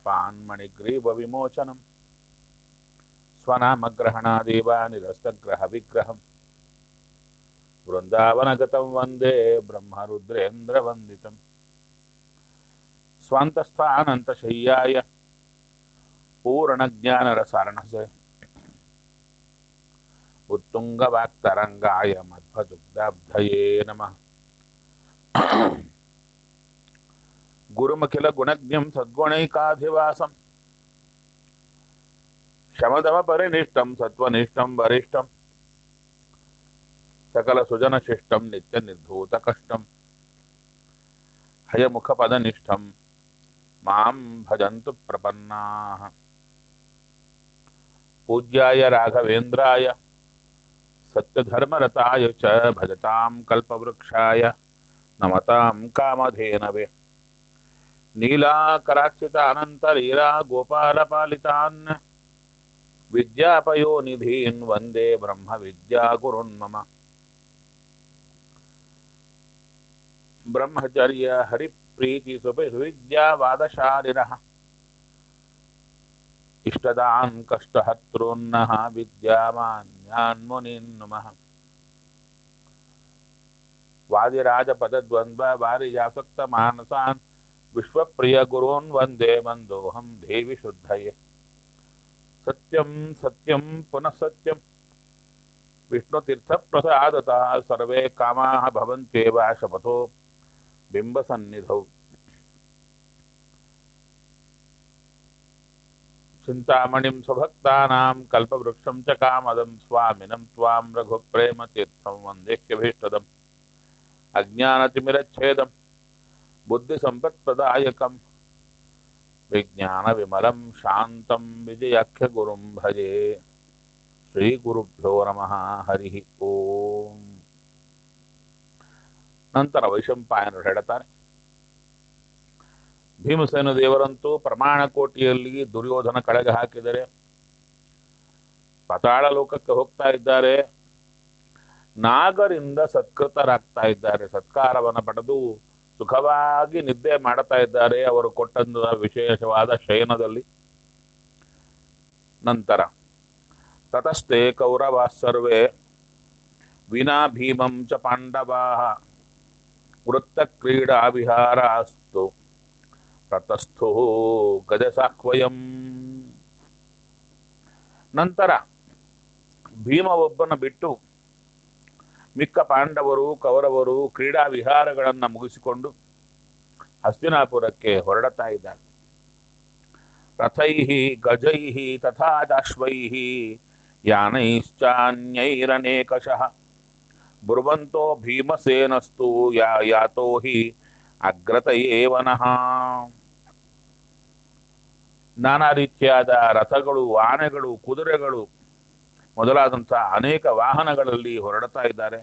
पान्मणिग्रीवविमोचनम् स्वनामग्रहणादेव निरस्तग्रहविग्रहम् वृन्दावनगतं वन्दे ब्रह्मरुद्रेन्द्रवन्दितम् स्वान्तस्थानन्तशय्याय पूर्णज्ञानरसारणसे उत्तुङ्गवाक्तरङ्गाय मध्वदुग्धाब्धये नमः गुरुमखिलगुणज्ञं सद्गुणैकाधिवासम् शमदमपरिनिष्टं सत्त्वनिष्ठं वरिष्ठं सकलसुजनशिष्टं नित्यनिर्धूतकष्टं हयमुखपदनिष्ठं मां भजन्तु प्रपन्नाः पूज्याय राघवेन्द्राय सत्यधर्मरताय च भजतां कल्पवृक्षाय नमतां कामधेनवे नीलाकराक्षितानन्तलीला गोपालपालितान् विद्यापयोनिधीन् वन्दे ब्रह्मविद्यागुरुन् मम ब्रह्मचर्य हरिप्रीतिसुविद्यावादशालिनः इष्टदान् कष्टहर्तॄन्नः विद्यामान्यान् मुनीन् नुमः वादिराजपदद्वन्द्ववारिजासक्तमानसान् विश्वप्रियगुरून् वन्दे मन्दोऽहं देवि शुद्धये सत्यं सत्यं पुनः सत्यं विष्णुतीर्थप्रसादतः सर्वे कामाः भवन्त्येव शपथो बिम्बसन्निधौ चिन्तामणिं स्वभक्तानां कल्पवृक्षं च कामदं स्वामिनं त्वां रघुप्रेमतीर्थं वन्देह्यभीष्टदम् अज्ञानतिमिरच्छेदं बुद्धिसम्पत्प्रदायकं विज्ञानविमलं शान्तं विजयाख्यगुरुं भजे ಶ್ರೀಗುರುಭ್ಯೋ ನಮಃ ಹರಿ ಓಂ ನಂತರ ವೈಶಂಪಾಯನರು ಹೇಳ್ತಾರೆ ಭೀಮಸೇನ ದೇವರಂತೂ ಪ್ರಮಾಣ ಕೋಟಿಯಲ್ಲಿ ದುರ್ಯೋಧನ ಕಳೆಗೆ ಹಾಕಿದರೆ ಪತಾಳ ಲೋಕಕ್ಕೆ ಹೋಗ್ತಾ ಇದ್ದಾರೆ ನಾಗರಿಂದ ಸತ್ಕೃತರಾಗ್ತಾ ಇದ್ದಾರೆ ಸತ್ಕಾರವನ್ನು ಪಡೆದು ಸುಖವಾಗಿ ನಿದ್ದೆ ಮಾಡ್ತಾ ಇದ್ದಾರೆ ಅವರು ಕೊಟ್ಟಂತ ವಿಶೇಷವಾದ ಶಯನದಲ್ಲಿ ನಂತರ ತತಸ್ತೆ ಕೌರವಾ ಸರ್ವೇ ವಿನಾ ಭೀಮಂ ಚ ಪಾಂಡವಾ ವೃತ್ತ ಕ್ರೀಡಾ ವಿಹಾರಾಸ್ತು ತತಸ್ಥೋ ಗಜಸಾಕ್ವಯಂ ನಂತರ ಭೀಮ ಒಬ್ಬನ ಬಿಟ್ಟು ಮಿಕ್ಕ ಪಾಂಡವರು ಕೌರವರು ಕ್ರೀಡಾ ವಿಹಾರಗಳನ್ನು ಮುಗಿಸಿಕೊಂಡು ಹಸ್ತಿನಾಪುರಕ್ಕೆ ಹೊರಡುತ್ತಾ ಇದ್ದಾರೆ ರಥೈ ಗಜೈ ತಥಾ ಚಾಶ್ವೈ ಯಾನೈಶ್ಚಾನ್ಯೈರನೇಕಶಃ ಬ್ರುವಂತೋ ಭೀಮಸೇನಸ್ತು ಯಾ ಯಾತೋ ಹಿ ಅಗ್ರತಯೇವನಃ ನಾನಾ ರೀತಿಯಾದ ರಥಗಳು ಆನೆಗಳು ಕುದುರೆಗಳು ಮೊದಲಾದಂತಹ ಅನೇಕ ವಾಹನಗಳಲ್ಲಿ ಹೊರಡುತ್ತಾ ಇದ್ದಾರೆ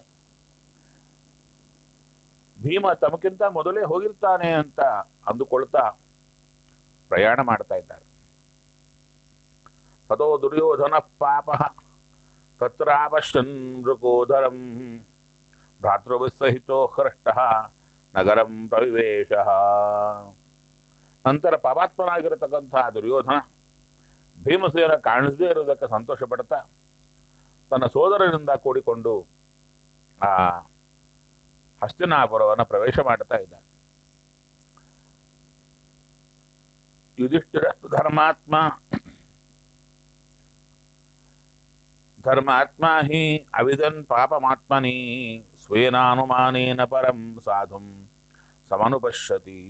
ಭೀಮ ತಮಗಿಂತ ಮೊದಲೇ ಹೋಗಿರ್ತಾನೆ ಅಂತ ಅಂದುಕೊಳ್ತಾ ಪ್ರಯಾಣ ಮಾಡ್ತಾ ಇದ್ದಾರೆ ತಥೋ ದುರ್ಯೋಧನ ಪಾಪ ತತ್ರಾಪಶ್ಯನ್ ಮೃಗೋಧರಂ ಭ್ರಾತೃವಿಸಹಿತೋ ಹೃಷ್ಟ ನಗರಂ ಪ್ರವಿವೇಶ ನಂತರ ಪಾಪಾತ್ಮನಾಗಿರತಕ್ಕಂತಹ ದುರ್ಯೋಧನ ಭೀಮಸೇನ ಕಾಣಿಸದೇ ಇರುವುದಕ್ಕೆ ಸಂತೋಷ ಪಡ್ತಾ ತನ್ನ ಸೋದರನಿಂದ ಕೂಡಿಕೊಂಡು ಆ ಹಸ್ತಿನಾಪುರವನ್ನು ಪ್ರವೇಶ ಮಾಡ್ತಾ ಇದ್ದಾನೆ ಯುಧಿಷ್ಠಿರ ಧರ್ಮಾತ್ಮ ಧರ್ಮಾತ್ಮ ಹಿ ಅವಿದನ್ ಪಾಪಮಾತ್ಮನಿ ಸ್ವೇನಾನುಮಾನೇನ ಪರಂ ಸಾಧುಂ ಸಮನುಪಶ್ಯತಿ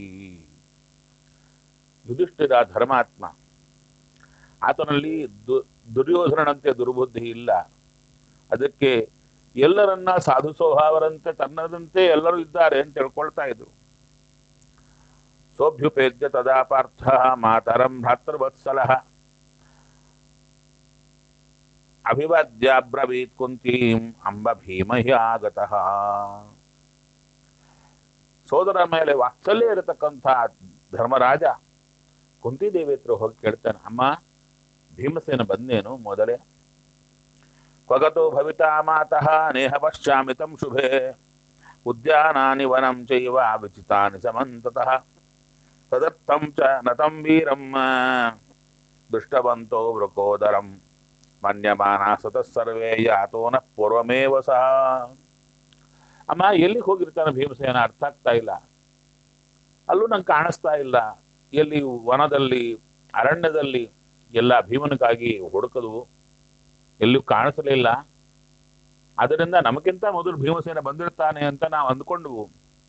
ಯುಧಿಷ್ಠಿರ ಧರ್ಮಾತ್ಮ ಆತನಲ್ಲಿ ದು ದುರ್ಯೋಧನಂತೆ ದುರ್ಬುದ್ಧಿ ಇಲ್ಲ ಅದಕ್ಕೆ ಎಲ್ಲರನ್ನ ಸಾಧು ಸ್ವಭಾವರಂತೆ ತನ್ನದಂತೆ ಎಲ್ಲರೂ ಇದ್ದಾರೆ ಅಂತ ತಿಳ್ಕೊಳ್ತಾ ಇದ್ರು ಸೋಭ್ಯುಪೇದ್ಯ ತದಾ ಪಾರ್ಥ ಮಾತರಂ ಭ್ರಾತೃವತ್ಸಲ ಅಭಿವಾದ್ಯಾಬ್ರವೀತ್ ಕುಂತೀಂ ಅಂಬ ಭೀಮ ಹಿ ಆಗತಃ ಸೋದರ ಮೇಲೆ ವಾತ್ಸಲ್ಯ ಇರತಕ್ಕಂಥ ಧರ್ಮರಾಜ ಕುಂತಿದೇವಿ ಹತ್ರ ಹೋಗಿ ಕೇಳ್ತಾನೆ ಅಮ್ಮ ಭೀಮಸೇನ ಬಂದೇನು ಮೊದಲೇ ಕ್ವಗತೋ ಭವಿತಾ ಮಾತಃ ನೇಹ ಪಶ್ಚಾಮಿ ತಂ ಶುಭೆ ಉದ್ಯಾನಾನಿ ವನಂ ಚೈವ ವಿಚಿತಾನಿ ಸಮಂತತಃ ತದರ್ಥಂ ಚ ನತಂ ವೀರಂ ದೃಷ್ಟವಂತೋ ವೃಕೋದರಂ ಮನ್ಯಮಾನ ಸತಃ ಸರ್ವೇ ಯಾತೋನ ಪೂರ್ವಮೇವ ಸಹ ಅಮ್ಮ ಎಲ್ಲಿಗೆ ಹೋಗಿರ್ತಾನೆ ಭೀಮಸೇನ ಅರ್ಥ ಆಗ್ತಾ ಇಲ್ಲ ಅಲ್ಲೂ ನಂಗೆ ಕಾಣಿಸ್ತಾ ಇಲ್ಲ ಎಲ್ಲಿ ವನದಲ್ಲಿ ಅರಣ್ಯದಲ್ಲಿ ಎಲ್ಲ ಭೀಮನಿಗಾಗಿ ಹುಡುಕದು ಎಲ್ಲೂ ಕಾಣಿಸಲಿಲ್ಲ ಅದರಿಂದ ನಮಗಿಂತ ಮೊದಲು ಭೀಮಸೇನ ಬಂದಿರ್ತಾನೆ ಅಂತ ನಾವು ಅಂದ್ಕೊಂಡ್ವು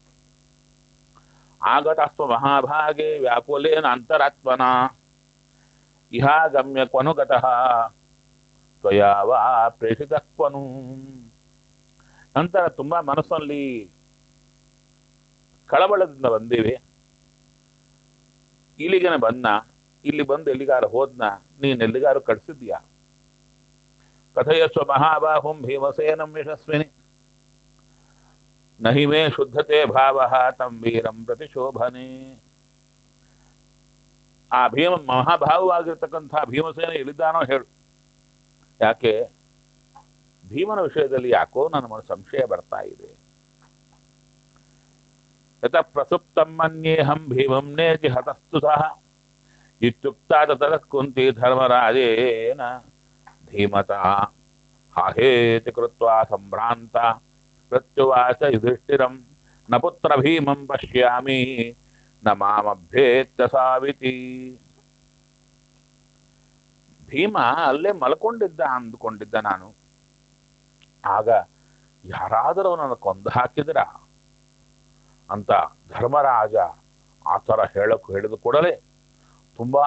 ಆಗತಸ್ವ ಮಹಾಭಾಗೆ ವ್ಯಾಕುಲೇನ ಅಂತರಾತ್ಮನ ಇಹಾಗಮ್ಯ ಕ್ವನುಗತಃ ತ್ವಯಾ ವಾ ಪ್ರೇಷಿತ ಕ್ವನು ನಂತರ ತುಂಬಾ ಮನಸ್ಸಲ್ಲಿ ಕಳವಳದಿಂದ ಬಂದಿವೆ ಇಲ್ಲಿಗೇನೆ ಬಂದ ಇಲ್ಲಿ ಬಂದು ಎಲ್ಲಿಗಾರ ಹೋದ್ನ ನೀನ್ ಎಲ್ಲಿಗಾರು ಕಟ್ಸಿದ್ಯಾ ಕಥಯಸ್ವ ಮಹಾಬಾಹುಂ ಭೀಮಸೇನಂ ಯಶಸ್ವಿನಿ ನಹಿ ಮೇ ಶುದ್ಧತೆ ಭಾವ ತಂ ವೀರಂ ಪ್ರತಿಶೋಭನೆ ಆ ಭೀಮ ಮಹಾಭಾವವಾಗಿರ್ತಕ್ಕಂಥ ಭೀಮಸೇನ ಎಲ್ಲಿದ್ದಾನೋ ಹೇಳು ಯಾಕೆ ಭೀಮನ ವಿಷಯದಲ್ಲಿ ಯಾಕೋ ನನ್ನ ಮನ ಸಂಶಯ ಬರ್ತಾ ಇದೆ ಯತ ಪ್ರಸುಪ್ತಂ ಮನ್ಯೇಹಂ ಭೀಮಂ ನೇತಿ ಹತಸ್ತು ಸಹ ಇತ್ಯುಕ್ತ ತತಃ ಕುಂತಿ ಧರ್ಮರಾಜೇನ ಧೀಮತ ಹಾಹೇತಿ ಕೃತ್ವಾ ಸಂಭ್ರಾಂತ ಪ್ರತ್ಯುವಾಚ ಯುಧಿಷ್ಠಿರಂ ನ ಪುತ್ರ ಭೀಮಂ ಪಶ್ಯಾಮಿ ನ ಮಾಮಭ್ಯೇತ್ಯ ಸಾವಿತಿ ಭೀಮ ಅಲ್ಲೇ ಮಲ್ಕೊಂಡಿದ್ದ ಅಂದ್ಕೊಂಡಿದ್ದ ನಾನು ಆಗ ಯಾರಾದರೂ ಅವನನ್ನು ಕೊಂದು ಹಾಕಿದ್ರ ಅಂತ ಧರ್ಮರಾಜ ಆ ಥರ ಹೇಳಕ್ಕೆ ಹೇಳಿದ ಕೂಡಲೇ ತುಂಬಾ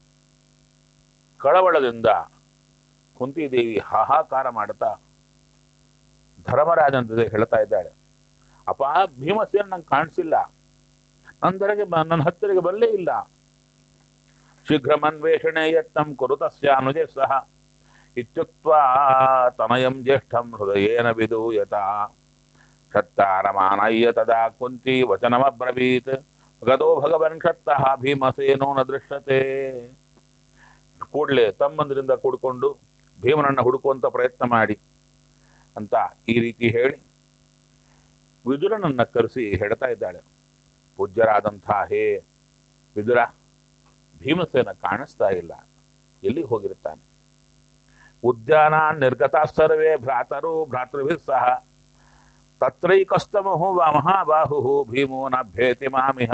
ಕಳವಳದಿಂದ ಕುಂತಿದೇವಿ ಹಾಹಾಕಾರ ಮಾಡ್ತಾ ಧರ್ಮರಾಜನ ಜೊತೆ ಹೇಳ್ತಾ ಇದ್ದಾಳೆ ಅಪ್ಪ ಭೀಮಸೇನ ನಂಗೆ ಕಾಣಿಸಿಲ್ಲ ನಂದರೆಗೆ ನನ್ನ ಹತ್ತಿರಗೆ ಬರಲೇ ಇಲ್ಲ ಶೀಘ್ರಮನ್ವೇಷಣೆ ಯತ್ನಂ ಕುರುತಸ್ಯ ಅನುಜೆ ಸಹ ಇತ್ಯುಕ್ತ್ವಾ ತನಯಂ ಜ್ಯೇಷ್ಠಂ ಹೃದಯೇನ ವಿದೂಯತ ಕ್ಷತ್ತಾರಮಾನಯ್ಯ ತದಾ ಕುಂತಿ ವಚನಮಬ್ರವೀತ್ ಗದೋ ಭಗವನ್ ಕ್ಷತ್ತಃ ಭೀಮಸೇನೋ ನ ದೃಶ್ಯತೆ ಕೂಡಲೇ ತಮ್ಮಂದ್ರಿಂದ ಕೂಡ್ಕೊಂಡು ಭೀಮನನ್ನ ಹುಡುಕುವಂತ ಪ್ರಯತ್ನ ಮಾಡಿ ಅಂತ ಈ ರೀತಿ ಹೇಳಿ ವಿದುರನನ್ನ ಕರೆಸಿ ಹೇಳ್ತಾ ಇದ್ದಾಳೆ ಪೂಜ್ಯರಾದಂಥ ಹೇ ವಿದುರ ಭೀಮಸೇನ ಕಾಣಿಸ್ತಾ ಇಲ್ಲ ಎಲ್ಲಿಗೆ ಹೋಗಿರ್ತಾನೆ ಉದ್ಯಾನ ನಿರ್ಗತ ಸರ್ವೇ ಭ್ರಾತರು ಭ್ರಾತೃಭಿ ಸಹ ತತ್ರೈಕಸ್ತಮು ಮಹಾಬಾಹು ಭೀಮೋ ನಭ್ಯೇತಿ ಮಾಮಿಹ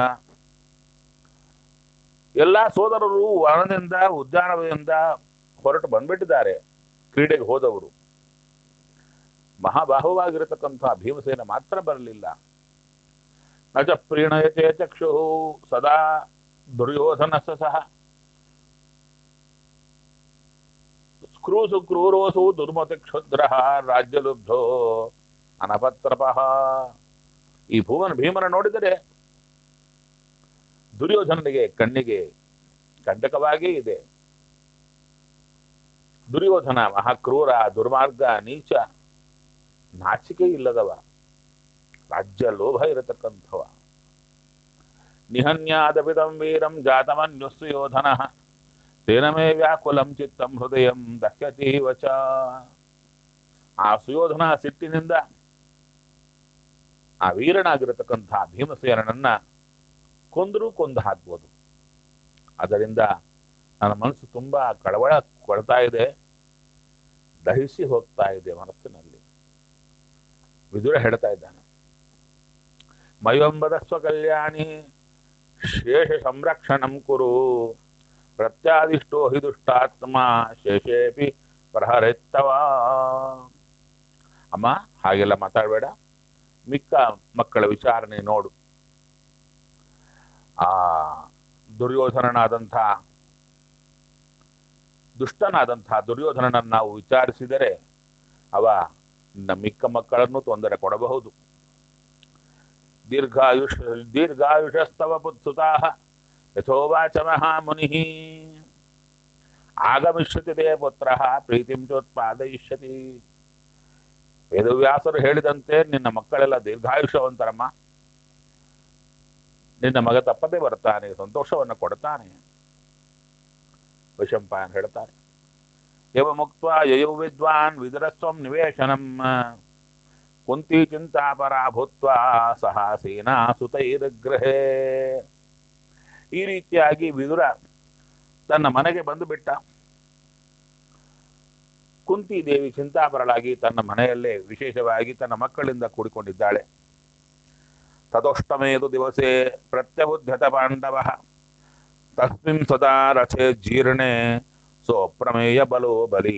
ಎಲ್ಲಾ ಸೋದರರು ವನದಿಂದ ಉದ್ಯಾನವನದಿಂದ ಹೊರಟು ಬಂದ್ಬಿಟ್ಟಿದ್ದಾರೆ ಕ್ರೀಡೆಗೆ ಹೋದವರು ಮಹಾಬಾಹುವಾಗಿರತಕ್ಕಂಥ ಭೀಮಸೇನ ಮಾತ್ರ ಬರಲಿಲ್ಲ ನಜ ಪ್ರೀಣಯತೆ ಚಕ್ಷು ಸದಾ ದುರ್ಯೋಧನಸ ಸಹ ಸ್ಕ್ರೂಸು ಕ್ರೂರೋಸು ದುರ್ಮತಿ ಕ್ಷುದ್ರ ರಾಜ್ಯಲುಬ್ಧೋ ಅನಪತ್ರಪಃ ಈ ಭೂಮನ ಭೀಮನ ನೋಡಿದರೆ ದುರ್ಯೋಧನನಿಗೆ ಕಣ್ಣಿಗೆ ಕಂಟಕವಾಗೇ ಇದೆ ದುರ್ಯೋಧನ ಮಹಾಕ್ರೂರ ದುರ್ಮಾರ್ಗ ನೀಚ ನಾಚಿಕೆ ಇಲ್ಲದವ ರಾಜ್ಯ ಲೋಭ ಇರತಕ್ಕಂಥವ ನಿಹನ್ಯಾದಪಿದಂ ವೀರಂ ಜಾತಮನ್ಯುಸ್ಸು ಯೋಧನ ತೇನ ಮೇ ವ್ಯಾಕುಲಂ ಚಿತ್ತಂ ಹೃದಯಂ ದಹ್ಯತೀವ ಚ ಆ ಸುಯೋಧನ ಸಿಟ್ಟಿನಿಂದ ಆ ವೀರನಾಗಿರತಕ್ಕಂಥ ಭೀಮಸೇನನನ್ನ ಕೊಂದರೂ ಕೊಂದು ಹಾಕ್ಬೋದು ಅದರಿಂದ ನನ್ನ ಮನಸ್ಸು ತುಂಬಾ ಕಳವಳ ಕೊಡ್ತಾ ಇದೆ ದಹಿಸಿ ಹೋಗ್ತಾ ಇದೆ ಮನಸ್ಸಿನಲ್ಲಿ ವಿದುರ ಹೇಳ್ತಾ ಇದ್ದಾನೆ ಮಯೊಂಬದ ಸ್ವಕಲ್ಯಾಣಿ ಶೇಷ ಸಂರಕ್ಷಣಂ ಕುರು ಪ್ರತ್ಯಾದಿಷ್ಟೋ ಹಿ ದುಷ್ಟಾತ್ಮ ಶೇಷೇಪಿ ಪ್ರಹರಿತ್ತವ ಅಮ್ಮ ಹಾಗೆಲ್ಲ ಮಾತಾಡಬೇಡ ಮಿಕ್ಕ ಮಕ್ಕಳ ವಿಚಾರಣೆ ನೋಡು ಆ ದುರ್ಯೋಧನನಾದಂಥ ದುಷ್ಟನಾದಂಥ ದುರ್ಯೋಧನನನ್ನು ನಾವು ವಿಚಾರಿಸಿದರೆ ಅವ ನಮ್ಮ ಮಿಕ್ಕ ಮಕ್ಕಳನ್ನು ತೊಂದರೆ ಕೊಡಬಹುದು ದೀರ್ಘಾಯುಷ್ ದೀರ್ಘಾಯುಷಸ್ತವ ಪುತ್ಸುತಾ ಯಥೋವಾಚ ಮಹಾಮುನಿ ಆಗಮಿಷ್ಯತಿ ದೇ ಪುತ್ರ ಪ್ರೀತಿಂ ಚೋತ್ಪಾದಯಿಷ್ಯತಿ ವೇದವ್ಯಾಸರು ಹೇಳಿದಂತೆ ನಿನ್ನ ಮಕ್ಕಳೆಲ್ಲ ದೀರ್ಘಾಯುಷವಂತರಮ್ಮ ನಿನ್ನ ಮಗ ತಪ್ಪದೆ ಬರ್ತಾನೆ ಸಂತೋಷವನ್ನು ಕೊಡ್ತಾನೆ ವೈಶಂಪಾಯನ್ ಹೇಳ್ತಾರೆ ಯವ ಮುಕ್ತ ಯಯೌ ವಿದ್ವಾನ್ ವಿದುರಸ್ವಂ ನಿವೇಶನಂ ಕುಂತಿ ಚಿಂತಾಪರ ಭೂತ್ವ ಸಹ ಸೇನಾ ಸುತೈರ್ಗೃಹೇ ಈ ರೀತಿಯಾಗಿ ವಿದುರ ತನ್ನ ಮನೆಗೆ ಬಂದು ಬಿಟ್ಟ ಕುಂತಿ ದೇವಿ ಚಿಂತಾಪರಳಾಗಿ ತನ್ನ ಮನೆಯಲ್ಲೇ ವಿಶೇಷವಾಗಿ ತನ್ನ ಮಕ್ಕಳಿಂದ ಕೂಡಿಕೊಂಡಿದ್ದಾಳೆ ತದೋಷ್ಟಮೇದು ದಿವಸೆ ಪ್ರತ್ಯಬುದ್ಧತ ಪಾಂಡವ ತಸ್ಮಿನ್ ಸದಾ ರಥೆ ಜೀರ್ಣೆ ಸೋಪ್ರಮೇಯ ಬಲೋ ಬಲಿ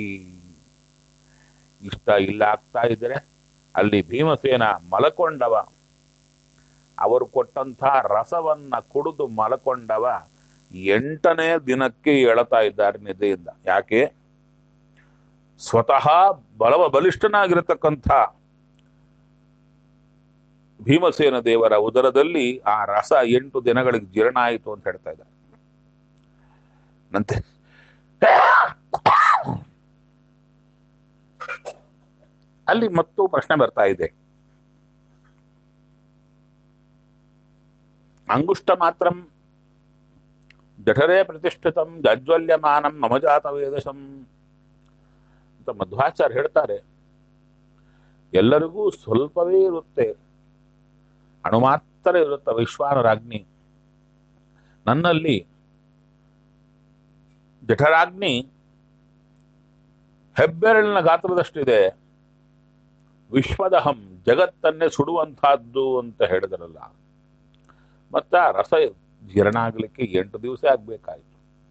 ಇಷ್ಟ ಇಲ್ಲ ಆಗ್ತಾ ಇದ್ರೆ ಅಲ್ಲಿ ಭೀಮಸೇನ ಮಲಕೊಂಡವ ಅವರು ಕೊಟ್ಟಂಥ ರಸವನ್ನ ಕುಡಿದು ಮಲಕೊಂಡವ ಎಂಟನೇ ದಿನಕ್ಕೆ ಎಳತಾ ಇದ್ದಾರೆ ನಿದ್ದೆಯಿಂದ ಯಾಕೆ ಸ್ವತಃ ಬಲವ ಬಲಿಷ್ಠನಾಗಿರತಕ್ಕಂಥ ಭೀಮಸೇನ ದೇವರ ಉದರದಲ್ಲಿ ಆ ರಸ ಎಂಟು ದಿನಗಳಿಗೆ ಜೀರ್ಣ ಆಯಿತು ಅಂತ ಹೇಳ್ತಾ ಇದ್ದಾರೆ ನಂತೆ ಅಲ್ಲಿ ಮತ್ತು ಪ್ರಶ್ನೆ ಬರ್ತಾ ಇದೆ ಅಂಗುಷ್ಟ ಮಾತ್ರ ಜಠರೇ ಪ್ರತಿಷ್ಠಿತಂ ಜಜ್ವಲ್ಯಮಾನಂ ಮಮಜಾತ ವೇದಶಂ ಅಂತ ಮಧ್ವಾಚಾರ್ಯ ಹೇಳ್ತಾರೆ ಎಲ್ಲರಿಗೂ ಸ್ವಲ್ಪವೇ ಇರುತ್ತೆ ಅಣು ಮಾತ್ರ ಇರುತ್ತೆ ವಿಶ್ವಾನರಾಗ್ನಿ ನನ್ನಲ್ಲಿ ಜಠರಾಗ್ನಿ ಹೆಬ್ಬೆರಳಿನ ಗಾತ್ರದಷ್ಟಿದೆ ವಿಶ್ವದಹಂ ಜಗತ್ತನ್ನೇ ಸುಡುವಂತಹದ್ದು ಅಂತ ಹೇಳಿದ್ರಲ್ಲ ಮತ್ತ ಆ ರಸ ಜೀರ್ಣ ಆಗ್ಲಿಕ್ಕೆ ಎಂಟು ದಿವಸ ಆಗ್ಬೇಕಾಯ್ತು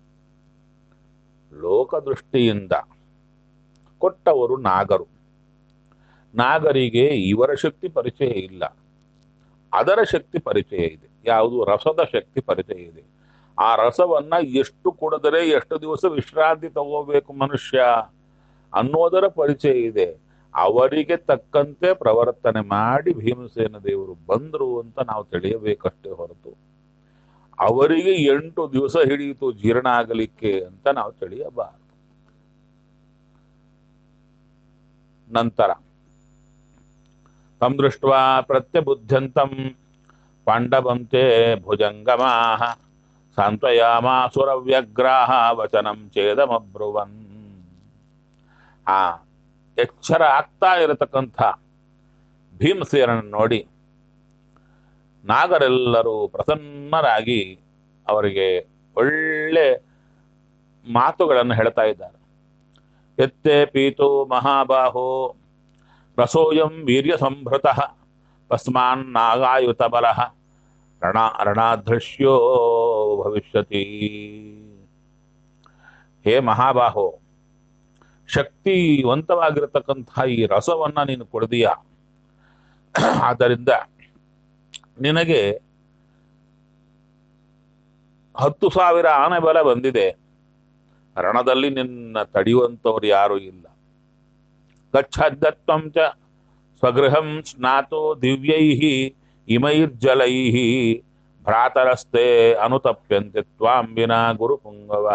ಲೋಕದೃಷ್ಟಿಯಿಂದ ಕೊಟ್ಟವರು ನಾಗರು ನಾಗರಿಗೆ ಇವರ ಶಕ್ತಿ ಪರಿಚಯ ಇಲ್ಲ ಅದರ ಶಕ್ತಿ ಪರಿಚಯ ಇದೆ ಯಾವುದು ರಸದ ಶಕ್ತಿ ಪರಿಚಯ ಇದೆ ಆ ರಸವನ್ನ ಎಷ್ಟು ಕುಡಿದರೆ ಎಷ್ಟು ದಿವಸ ವಿಶ್ರಾಂತಿ ತಗೋಬೇಕು ಮನುಷ್ಯ ಅನ್ನೋದರ ಪರಿಚಯ ಇದೆ ಅವರಿಗೆ ತಕ್ಕಂತೆ ಪ್ರವರ್ತನೆ ಮಾಡಿ ಭೀಮಸೇನ ದೇವರು ಬಂದರು ಅಂತ ನಾವು ತಿಳಿಯಬೇಕಷ್ಟೇ ಹೊರತು ಅವರಿಗೆ ಎಂಟು ದಿವಸ ಹಿಡಿಯಿತು ಜೀರ್ಣ ಆಗಲಿಕ್ಕೆ ಅಂತ ನಾವು ತಿಳಿಯಬಾರದು ನಂತರ ತಂ ದೃಷ್ಟ ಪ್ರತ್ಯಬುದ್ಧಂತಂ ಪಾಂಡವಂತೆ ಭುಜಂಗಮಾ ಸಾಂತ್ವಯಾಮಾಸುರವ್ಯಗ್ರಾಹ ವಚನಂ ಚೇದಮಬ್ರುವನ್ ಆ ಎಚ್ಚರ ಆಗ್ತಾ ಇರತಕ್ಕಂಥ ಭೀಮಸೇನನ್ನು ನೋಡಿ ನಾಗರೆಲ್ಲರೂ ಪ್ರಸನ್ನರಾಗಿ ಅವರಿಗೆ ಒಳ್ಳೆ ಮಾತುಗಳನ್ನು ಹೇಳ್ತಾ ಇದ್ದಾರೆ ಎತ್ತೇ ಪೀತು ಮಹಾಬಾಹೋ ರಸೋಯಂ ವೀರ್ಯ ಸಂಭೃತ ತಸ್ಮಾನ್ ನಾಗಾಯುತ ಬಲ ರಣ ರಣಾಧೃಶ್ಯೋ ಭವಿಷ್ಯತಿ ಹೇ ಮಹಾಬಾಹೋ ಶಕ್ತಿವಂತವಾಗಿರತಕ್ಕಂತಹ ಈ ರಸವನ್ನ ನೀನು ಕುಡಿದೀಯ ಆದ್ದರಿಂದ ನಿನಗೆ ಹತ್ತು ಸಾವಿರ ಆನೆ ಬಲ ಬಂದಿದೆ ರಣದಲ್ಲಿ ನಿನ್ನ ತಡೆಯುವಂತವ್ರು ಯಾರು ಇಲ್ಲ ಗಚ್ಚದ್ದತ್ವಂ ಚ ಸ್ವಗೃಹಂ ಸ್ನಾತೋ ದಿವ್ಯೈ ಇಮೈರ್ಜಲೈ ಭ್ರಾತರಸ್ತೆ ಅನುತಪ್ಯಂತೆ ತ್ವಾಂ ವಿನಾ ಗುರುಪುಂಗವ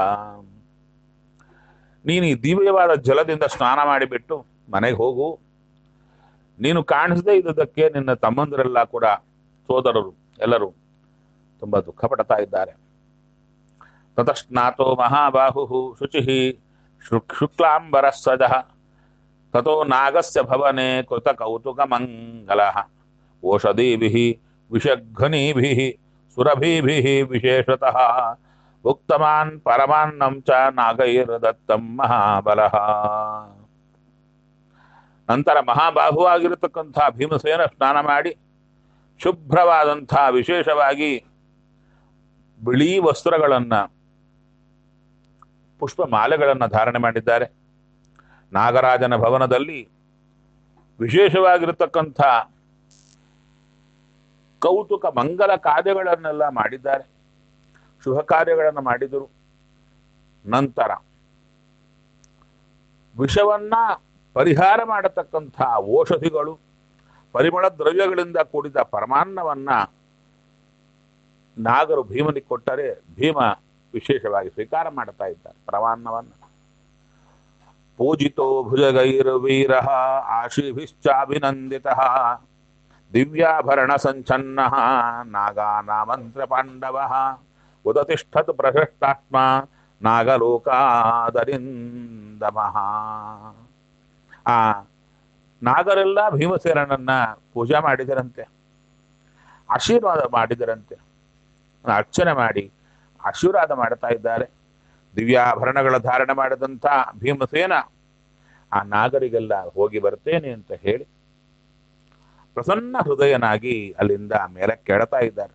ನೀನು ಈ ದಿವ್ಯವಾದ ಜಲದಿಂದ ಸ್ನಾನ ಮಾಡಿಬಿಟ್ಟು ಮನೆಗೆ ಹೋಗು ನೀನು ಕಾಣಿಸದೇ ಇದ್ದುದಕ್ಕೆ ನಿನ್ನ ತಮ್ಮಂದಿರೆಲ್ಲ ಕೂಡ ಸೋದರರು ಎಲ್ಲರೂ ತುಂಬಾ ದುಃಖ ಪಡ್ತಾ ಇದ್ದಾರೆ ತತಸ್ನಾತೋ ಮಹಾಬಾಹು ಶುಚಿ ಶುಕ್ಲಾಂಬರ ಸಜ ತಥೋ ನಾಗಸ್ಯ ಭವನೆ ಕೃತ ಕೌತುಕ ಮಂಗಲ ಓಷಧೀಭಿ ವಿಷಘ್ನೀಭಿ ಸುರಭೀಭಿ ವಿಶೇಷತಃ ಉಕ್ತಮಾನ್ ಪರಮಾನ್ನಂ ಚ ನಾಗೈರ್ದತ್ತಂ ಮಹಾಬಲ ನಂತರ ಮಹಾಬಾಹುವಾಗಿರತಕ್ಕಂಥ ಭೀಮಸೇನ ಸ್ನಾನ ಮಾಡಿ ಶುಭ್ರವಾದಂಥ ವಿಶೇಷವಾಗಿ ಬಿಳಿ ವಸ್ತ್ರಗಳನ್ನ ಪುಷ್ಪ ಮಾಲೆಗಳನ್ನ ಧಾರಣೆ ಮಾಡಿದ್ದಾರೆ ನಾಗರಾಜನ ಭವನದಲ್ಲಿ ವಿಶೇಷವಾಗಿರತಕ್ಕಂಥ ಕೌತುಕ ಮಂಗಲ ಕಾರ್ಯಗಳನ್ನೆಲ್ಲ ಮಾಡಿದ್ದಾರೆ ಶುಭ ಕಾರ್ಯಗಳನ್ನು ಮಾಡಿದರು ನಂತರ ವಿಷವನ್ನ ಪರಿಹಾರ ಮಾಡತಕ್ಕಂಥ ಔಷಧಿಗಳು ಪರಿಮಳ ದ್ರವ್ಯಗಳಿಂದ ಕೂಡಿದ ಪರಮಾನ್ನವನ್ನ ನಾಗರು ಭೀಮನಿಗೆ ಕೊಟ್ಟರೆ ಭೀಮ ವಿಶೇಷವಾಗಿ ಸ್ವೀಕಾರ ಮಾಡ್ತಾ ಇದ್ದಾರೆ ಪರಮಾನ್ನವನ್ನ ಪೂಜಿತೋ ಭುಜಗೈರ್ವೀರ ಆಶೀಭಿಶ್ಚಾಭಿನಂದಿತ ದಿವ್ಯಾಭರಣ ಸಂಚನ್ನ ನಾಗಾನಾಮಂತ್ರ ಪಾಂಡವ ಉದತಿಷ್ಠತ್ ಪ್ರಶಸ್ತಾತ್ಮ ನಾಗಲೋಕಾದರಿಂದಮಃ ಆ ನಾಗರೆಲ್ಲ ಭೀಮಸೇನನನ್ನ ಪೂಜೆ ಮಾಡಿದರಂತೆ ಆಶೀರ್ವಾದ ಮಾಡಿದರಂತೆ ಅರ್ಚನೆ ಮಾಡಿ ಆಶೀರ್ವಾದ ಮಾಡ್ತಾ ಇದ್ದಾರೆ ದಿವ್ಯಾಭರಣಗಳ ಧಾರಣೆ ಮಾಡಿದಂಥ ಭೀಮಸೇನ ಆ ನಾಗರಿಗೆಲ್ಲ ಹೋಗಿ ಬರ್ತೇನೆ ಅಂತ ಹೇಳಿ ಪ್ರಸನ್ನ ಹೃದಯನಾಗಿ ಅಲ್ಲಿಂದ ಮೇಲೆ ಕೆಳತಾ ಇದ್ದಾರೆ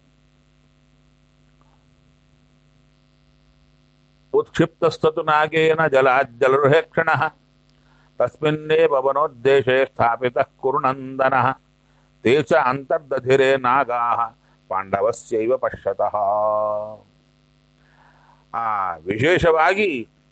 ಉತ್ಕ್ಷಿಪ್ತಸ್ತತು ನಾಗೇನ ಜಲಾಜ್ಜಲರುಹೇಕ್ಷಣ ತಸ್ಮಿನ್ನೇ ಪವನೋದ್ದೇಶೆ ಸ್ಥಾಪಿತ ಕುರುನಂದನ ತೇ ಚ ಅಂತರ್ದಧಿರೆ ನಾಗಾ ಪಾಂಡವಸ್ಯೈವ ಪಶ್ಯತಃ ಆ ವಿಶೇಷವಾಗಿ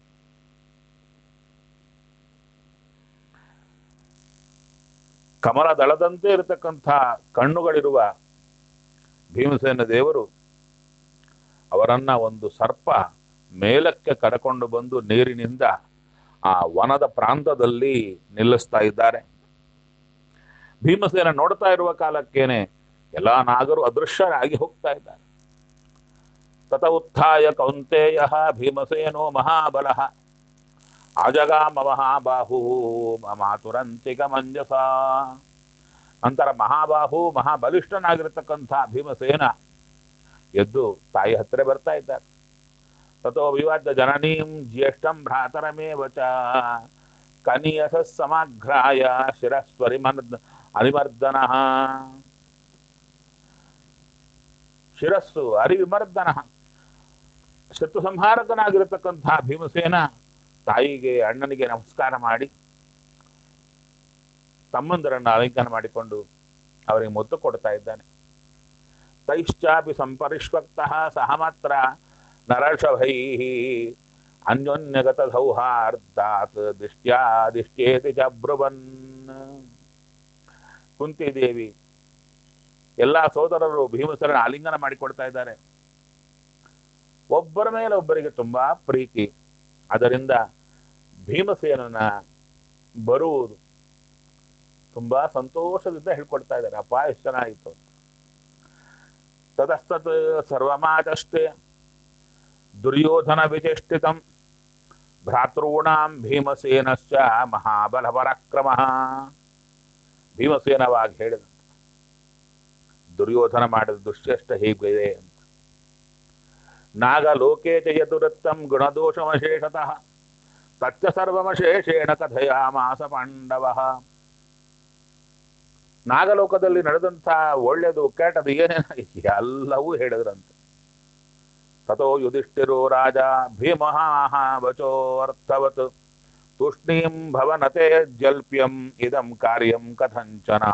ಕಮಲ ದಳದಂತೆ ಇರತಕ್ಕಂಥ ಕಣ್ಣುಗಳಿರುವ ಭೀಮಸೇನ ದೇವರು ಅವರನ್ನ ಒಂದು ಸರ್ಪ ಮೇಲಕ್ಕೆ ಕರಕೊಂಡು ಬಂದು ನೀರಿನಿಂದ ಆ ವನದ ಪ್ರಾಂತದಲ್ಲಿ ನಿಲ್ಲಿಸ್ತಾ ಇದ್ದಾರೆ ಭೀಮಸೇನ ನೋಡ್ತಾ ಇರುವ ಕಾಲಕ್ಕೇನೆ ಎಲ್ಲಾ ನಾಗರು ಅದೃಶ್ಯರಾಗಿ ಹೋಗ್ತಾ ಇದ್ದಾರೆ ತತ ಉತ್ಥಾಯ ಕೌಂತೇಯ ಭೀಮಸೇನೋ ಮಹಾಬಲ ಅಜಗಾಮ ಮಹಾಬಾಹು ಮಾತುರಂತಿಕ ಮಂಜಸ ನಂತರ ಮಹಾಬಾಹು ಮಹಾಬಲಿಷ್ಠನಾಗಿರತಕ್ಕಂಥ ಭೀಮಸೇನ ಎದ್ದು ತಾಯಿ ಹತ್ತಿರ ಬರ್ತಾ ಇದ್ದಾರೆ ತಥೋ ವಿವಾದ ಜನನೀಂ ಜ್ಯೇಷ್ಠಂ ಭ್ರಾತರಮೇವ ಚ ಕನಿಯಸ ಸಮಾಘ್ರಾಯ ಶಿರಸ್ವರಿಮರ್ದ ಅರಿಮರ್ದನ ಶಿರಸ್ಸು ಅರಿವಿಮರ್ದನ ಶತ್ರು ಸಂಹಾರಕನಾಗಿರತಕ್ಕಂಥ ಭೀಮಸೇನ ತಾಯಿಗೆ ಅಣ್ಣನಿಗೆ ನಮಸ್ಕಾರ ಮಾಡಿ ತಮ್ಮಂದರನ್ನು ಅಲಂಕಾರ ಮಾಡಿಕೊಂಡು ಅವರಿಗೆ ಮುತ್ತು ಕೊಡ್ತಾ ಇದ್ದಾನೆ ತೈಶ್ಚಾಪಿ ಸಂಪರಿಷ್ವಕ್ತ ಸಹ ಮಾತ್ರ ನರಷಭೈ ಅನ್ಯೋನ್ಯಗತ ಸೌಹಾರ್ದಾತ್ ದಿಷ್ಟ್ಯಾ ದಿಷ್ಟ್ಯೇತಿ ಚ ಬ್ರುವನ್ ಕುಂತಿದೇವಿ ಎಲ್ಲ ಸೋದರರು ಭೀಮಸರನ ಆಲಿಂಗನ ಮಾಡಿಕೊಡ್ತಾ ಇದ್ದಾರೆ ಒಬ್ಬರ ಮೇಲೆ ಒಬ್ಬರಿಗೆ ತುಂಬಾ ಪ್ರೀತಿ ಅದರಿಂದ ಭೀಮಸೇನನ ಬರುವುದು ತುಂಬಾ ಸಂತೋಷದಿಂದ ಹೇಳ್ಕೊಡ್ತಾ ಇದ್ದಾರೆ ಅಪ್ಪ ಎಷ್ಟು ಚೆನ್ನಾಗಿತ್ತು ಅಂತ. ತತಸ್ತತ್ ಸರ್ವಮಾಚಷ್ಟೇ ದುರ್ಯೋಧನ ವಿಚೇಷ್ಟಿತಂ ಭ್ರಾತॄಣಾಂ ಭೀಮಸೇನಶ್ಚ ಮಹಾಬಲ ಪರಾಕ್ರಮ ಭೀಮಸೇನವಾಗಿ ಹೇಳಿದ ದುರ್ಯೋಧನ ಮಾಡಿದ ದುಶ್ಚೇಷ್ಟ ಹೀಗಿದೆ ಅಂತ ನಾಗಲೋಕೆ ಚ ಯದುರತ್ತಂ ಗುಣದೋಷಮಶೇಷತಃ ತಚ್ಚ ಸರ್ವಮಶೇಷೇಣ ಕಥಯಾಮಾಸ ಪಾಂಡವ ನಾಗಲೋಕದಲ್ಲಿ ನಡೆದಂಥ ಒಳ್ಳೆಯದು ಕೆಟ್ಟದು ಏನೇನ ಎಲ್ಲವೂ ಹೇಳಿದ್ರಂತೆ ತಥೋ ಯುಧಿಷ್ಠಿರೋ ರಾಜ ಭೀಮಹಾಹ ವಚೋರ್ಥವತ್ ತೂಷ್ಣೀಂ ಭವನತೆ ಜಲ್ಪ್ಯಂ ಇದಂ ಕಾರ್ಯಂ ಕಥಂಚನ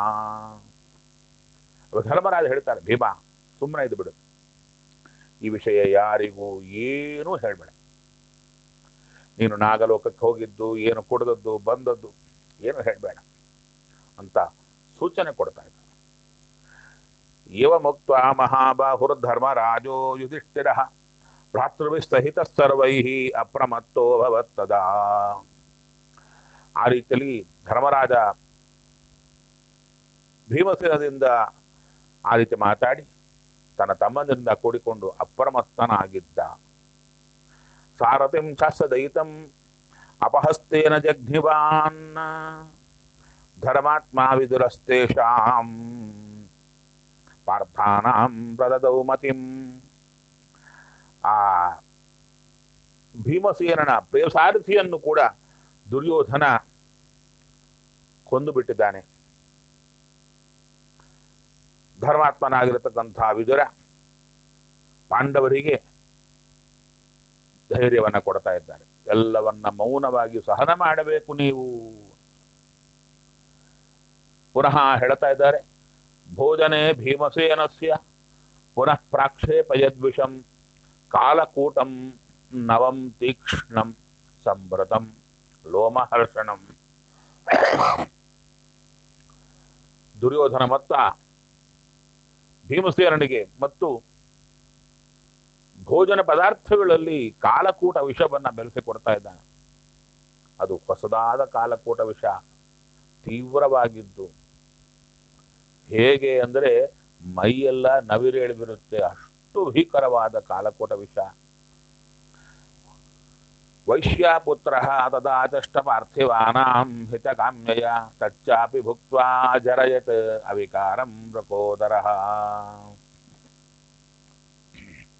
ಧರ್ಮರಾಜ ಹೇಳ್ತಾರೆ ಭೀಮ ಸುಮ್ಮನೆ ಇದು ಬಿಡು ಈ ವಿಷಯ ಯಾರಿಗೂ ಏನೂ ಹೇಳ್ಬೇಡ ನೀನು ನಾಗಲೋಕಕ್ಕೆ ಹೋಗಿದ್ದು ಏನು ಕುಡ್ದದ್ದು ಬಂದದ್ದು ಏನು ಹೇಳಬೇಡ ಅಂತ ಸೂಚನೆ ಕೊಡ್ತಾ ಇದ್ದ ಇವ ಮುಕ್ತ ಮಹಾಬಾಹುರ್ಧರ್ಮರಾಜೋ ಯುಧಿಷ್ಠಿರ ಭ್ರಾತೃವಿಸ್ತಹಿತ ಸರ್ವೈ ಅಪ್ರಮತ್ತೋ ಭವತ್ತದಾ ಆ ರೀತಿಯಲ್ಲಿ ಧರ್ಮರಾಜ ಭೀಮಸೇನದಿಂದ ಆ ರೀತಿ ಮಾತಾಡಿ ತನ್ನ ತಮ್ಮನಿಂದ ಕೂಡಿಕೊಂಡು ಅಪ್ರಮತ್ತನಾಗಿದ್ದ ಸಾರಥಿಂ ಶಾಸ್ತ್ರದಯಿತಂ ಅಪಹಸ್ತೇನ ಜಘ್ನಿವಾನ್ ಧರ್ಮಾತ್ಮ ವಿದುರಸ್ತೇಷಾಂ ಪಾರ್ಥಾನಾಂ ಪ್ರದದೌ ಮತಿಂ ಆ ಭೀಮಸೇನನ ಪ್ರೇಸಾರಥಿಯನ್ನು ಕೂಡ ದುರ್ಯೋಧನ ಕೊಂದು ಬಿಟ್ಟಿದ್ದಾನೆ ಧರ್ಮಾತ್ಮನಾಗಿರತಕ್ಕಂಥ ವಿದುರ ಪಾಂಡವರಿಗೆ ಧೈರ್ಯವನ್ನ ಕೊಡ್ತಾ ಇದ್ದಾರೆ ಎಲ್ಲವನ್ನ ಮೌನವಾಗಿ ಸಹನ ಮಾಡಬೇಕು ನೀವು ಪುನಃ ಹೇಳ್ತಾ ಇದ್ದಾರೆ ಭೋಜನೆ ಭೀಮಸೇನಸ್ಯ ಪುನಃ ಪ್ರಾಕ್ಷೇಪಯದ್ವಿಷಂ ಕಾಲಕೂಟಂ ನವಂ ತೀಕ್ಷ್ಣಂ ಸಂಭೃತಂ ಲೋಮಹರ್ಷಣಂ ದುರ್ಯೋಧನ ಮತ್ತ ಭೀಮಸೇನನಿಗೆ ಮತ್ತು ಭೋಜನ ಪದಾರ್ಥಗಳಲ್ಲಿ ಕಾಲಕೂಟ ವಿಷವನ್ನ ಬೆರೆಸಿಕೊಡ್ತಾ ಇದ್ದಾನೆ ಅದು ಹೊಸದಾದ ಕಾಲಕೂಟ ವಿಷ ತೀವ್ರವಾಗಿದ್ದು ಹೇಗೆ ಅಂದರೆ ಮೈಯೆಲ್ಲ ನವಿರೇಳಿ ಬಿರುತ್ತೆ ಅಷ್ಟು ಭೀಕರವಾದ ಕಾಲಕೂಟ ವಿಷ ವೈಶ್ಯಾಪುತ್ರ ತದಾಚಷ್ಟ ಪಾರ್ಥಿವಾನಾಂ ಹಿತಕಾಮ್ಯಯ ತಚ್ಚಾಪಿ ಭುಕ್ತ್ವಾ ಜರಯತ್ ಅವಿಕಾರಂ ಪ್ರಕೋದರ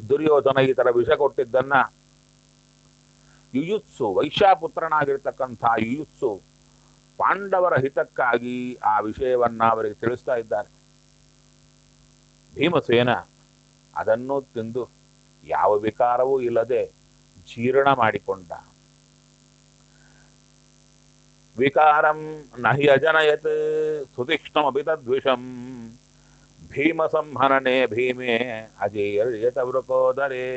ದುರ್ಯೋಧನ ಈ ತರ ವಿಷ ಕೊಟ್ಟಿದ್ದನ್ನ ಯುಯುತ್ಸು ವೈಶ್ಯಾಪುತ್ರನಾಗಿರ್ತಕ್ಕಂಥ ಯುಯುತ್ಸು ಪಾಂಡವರ ಹಿತಕ್ಕಾಗಿ ಆ ವಿಷಯವನ್ನ ಅವರಿಗೆ ತಿಳಿಸ್ತಾ ಇದ್ದಾರೆ ಭೀಮಸೇನ ಅದನ್ನು ತಿಂದು ಯಾವ ವಿಕಾರವೂ ಇಲ್ಲದೆ ಜೀರ್ಣ ಮಾಡಿಕೊಂಡ ವಿಕಾರಂ ನಹಿ ಅಜನಯತ್ ಸುತೀಕ್ಷ್ಣಮಪಿ ತದ್ವಿಷಂ ಭೀಮ ಸಂಹರಣೆ ಭೀಮೆ ಅಜೇಯತ ವೃಕೋದರೇ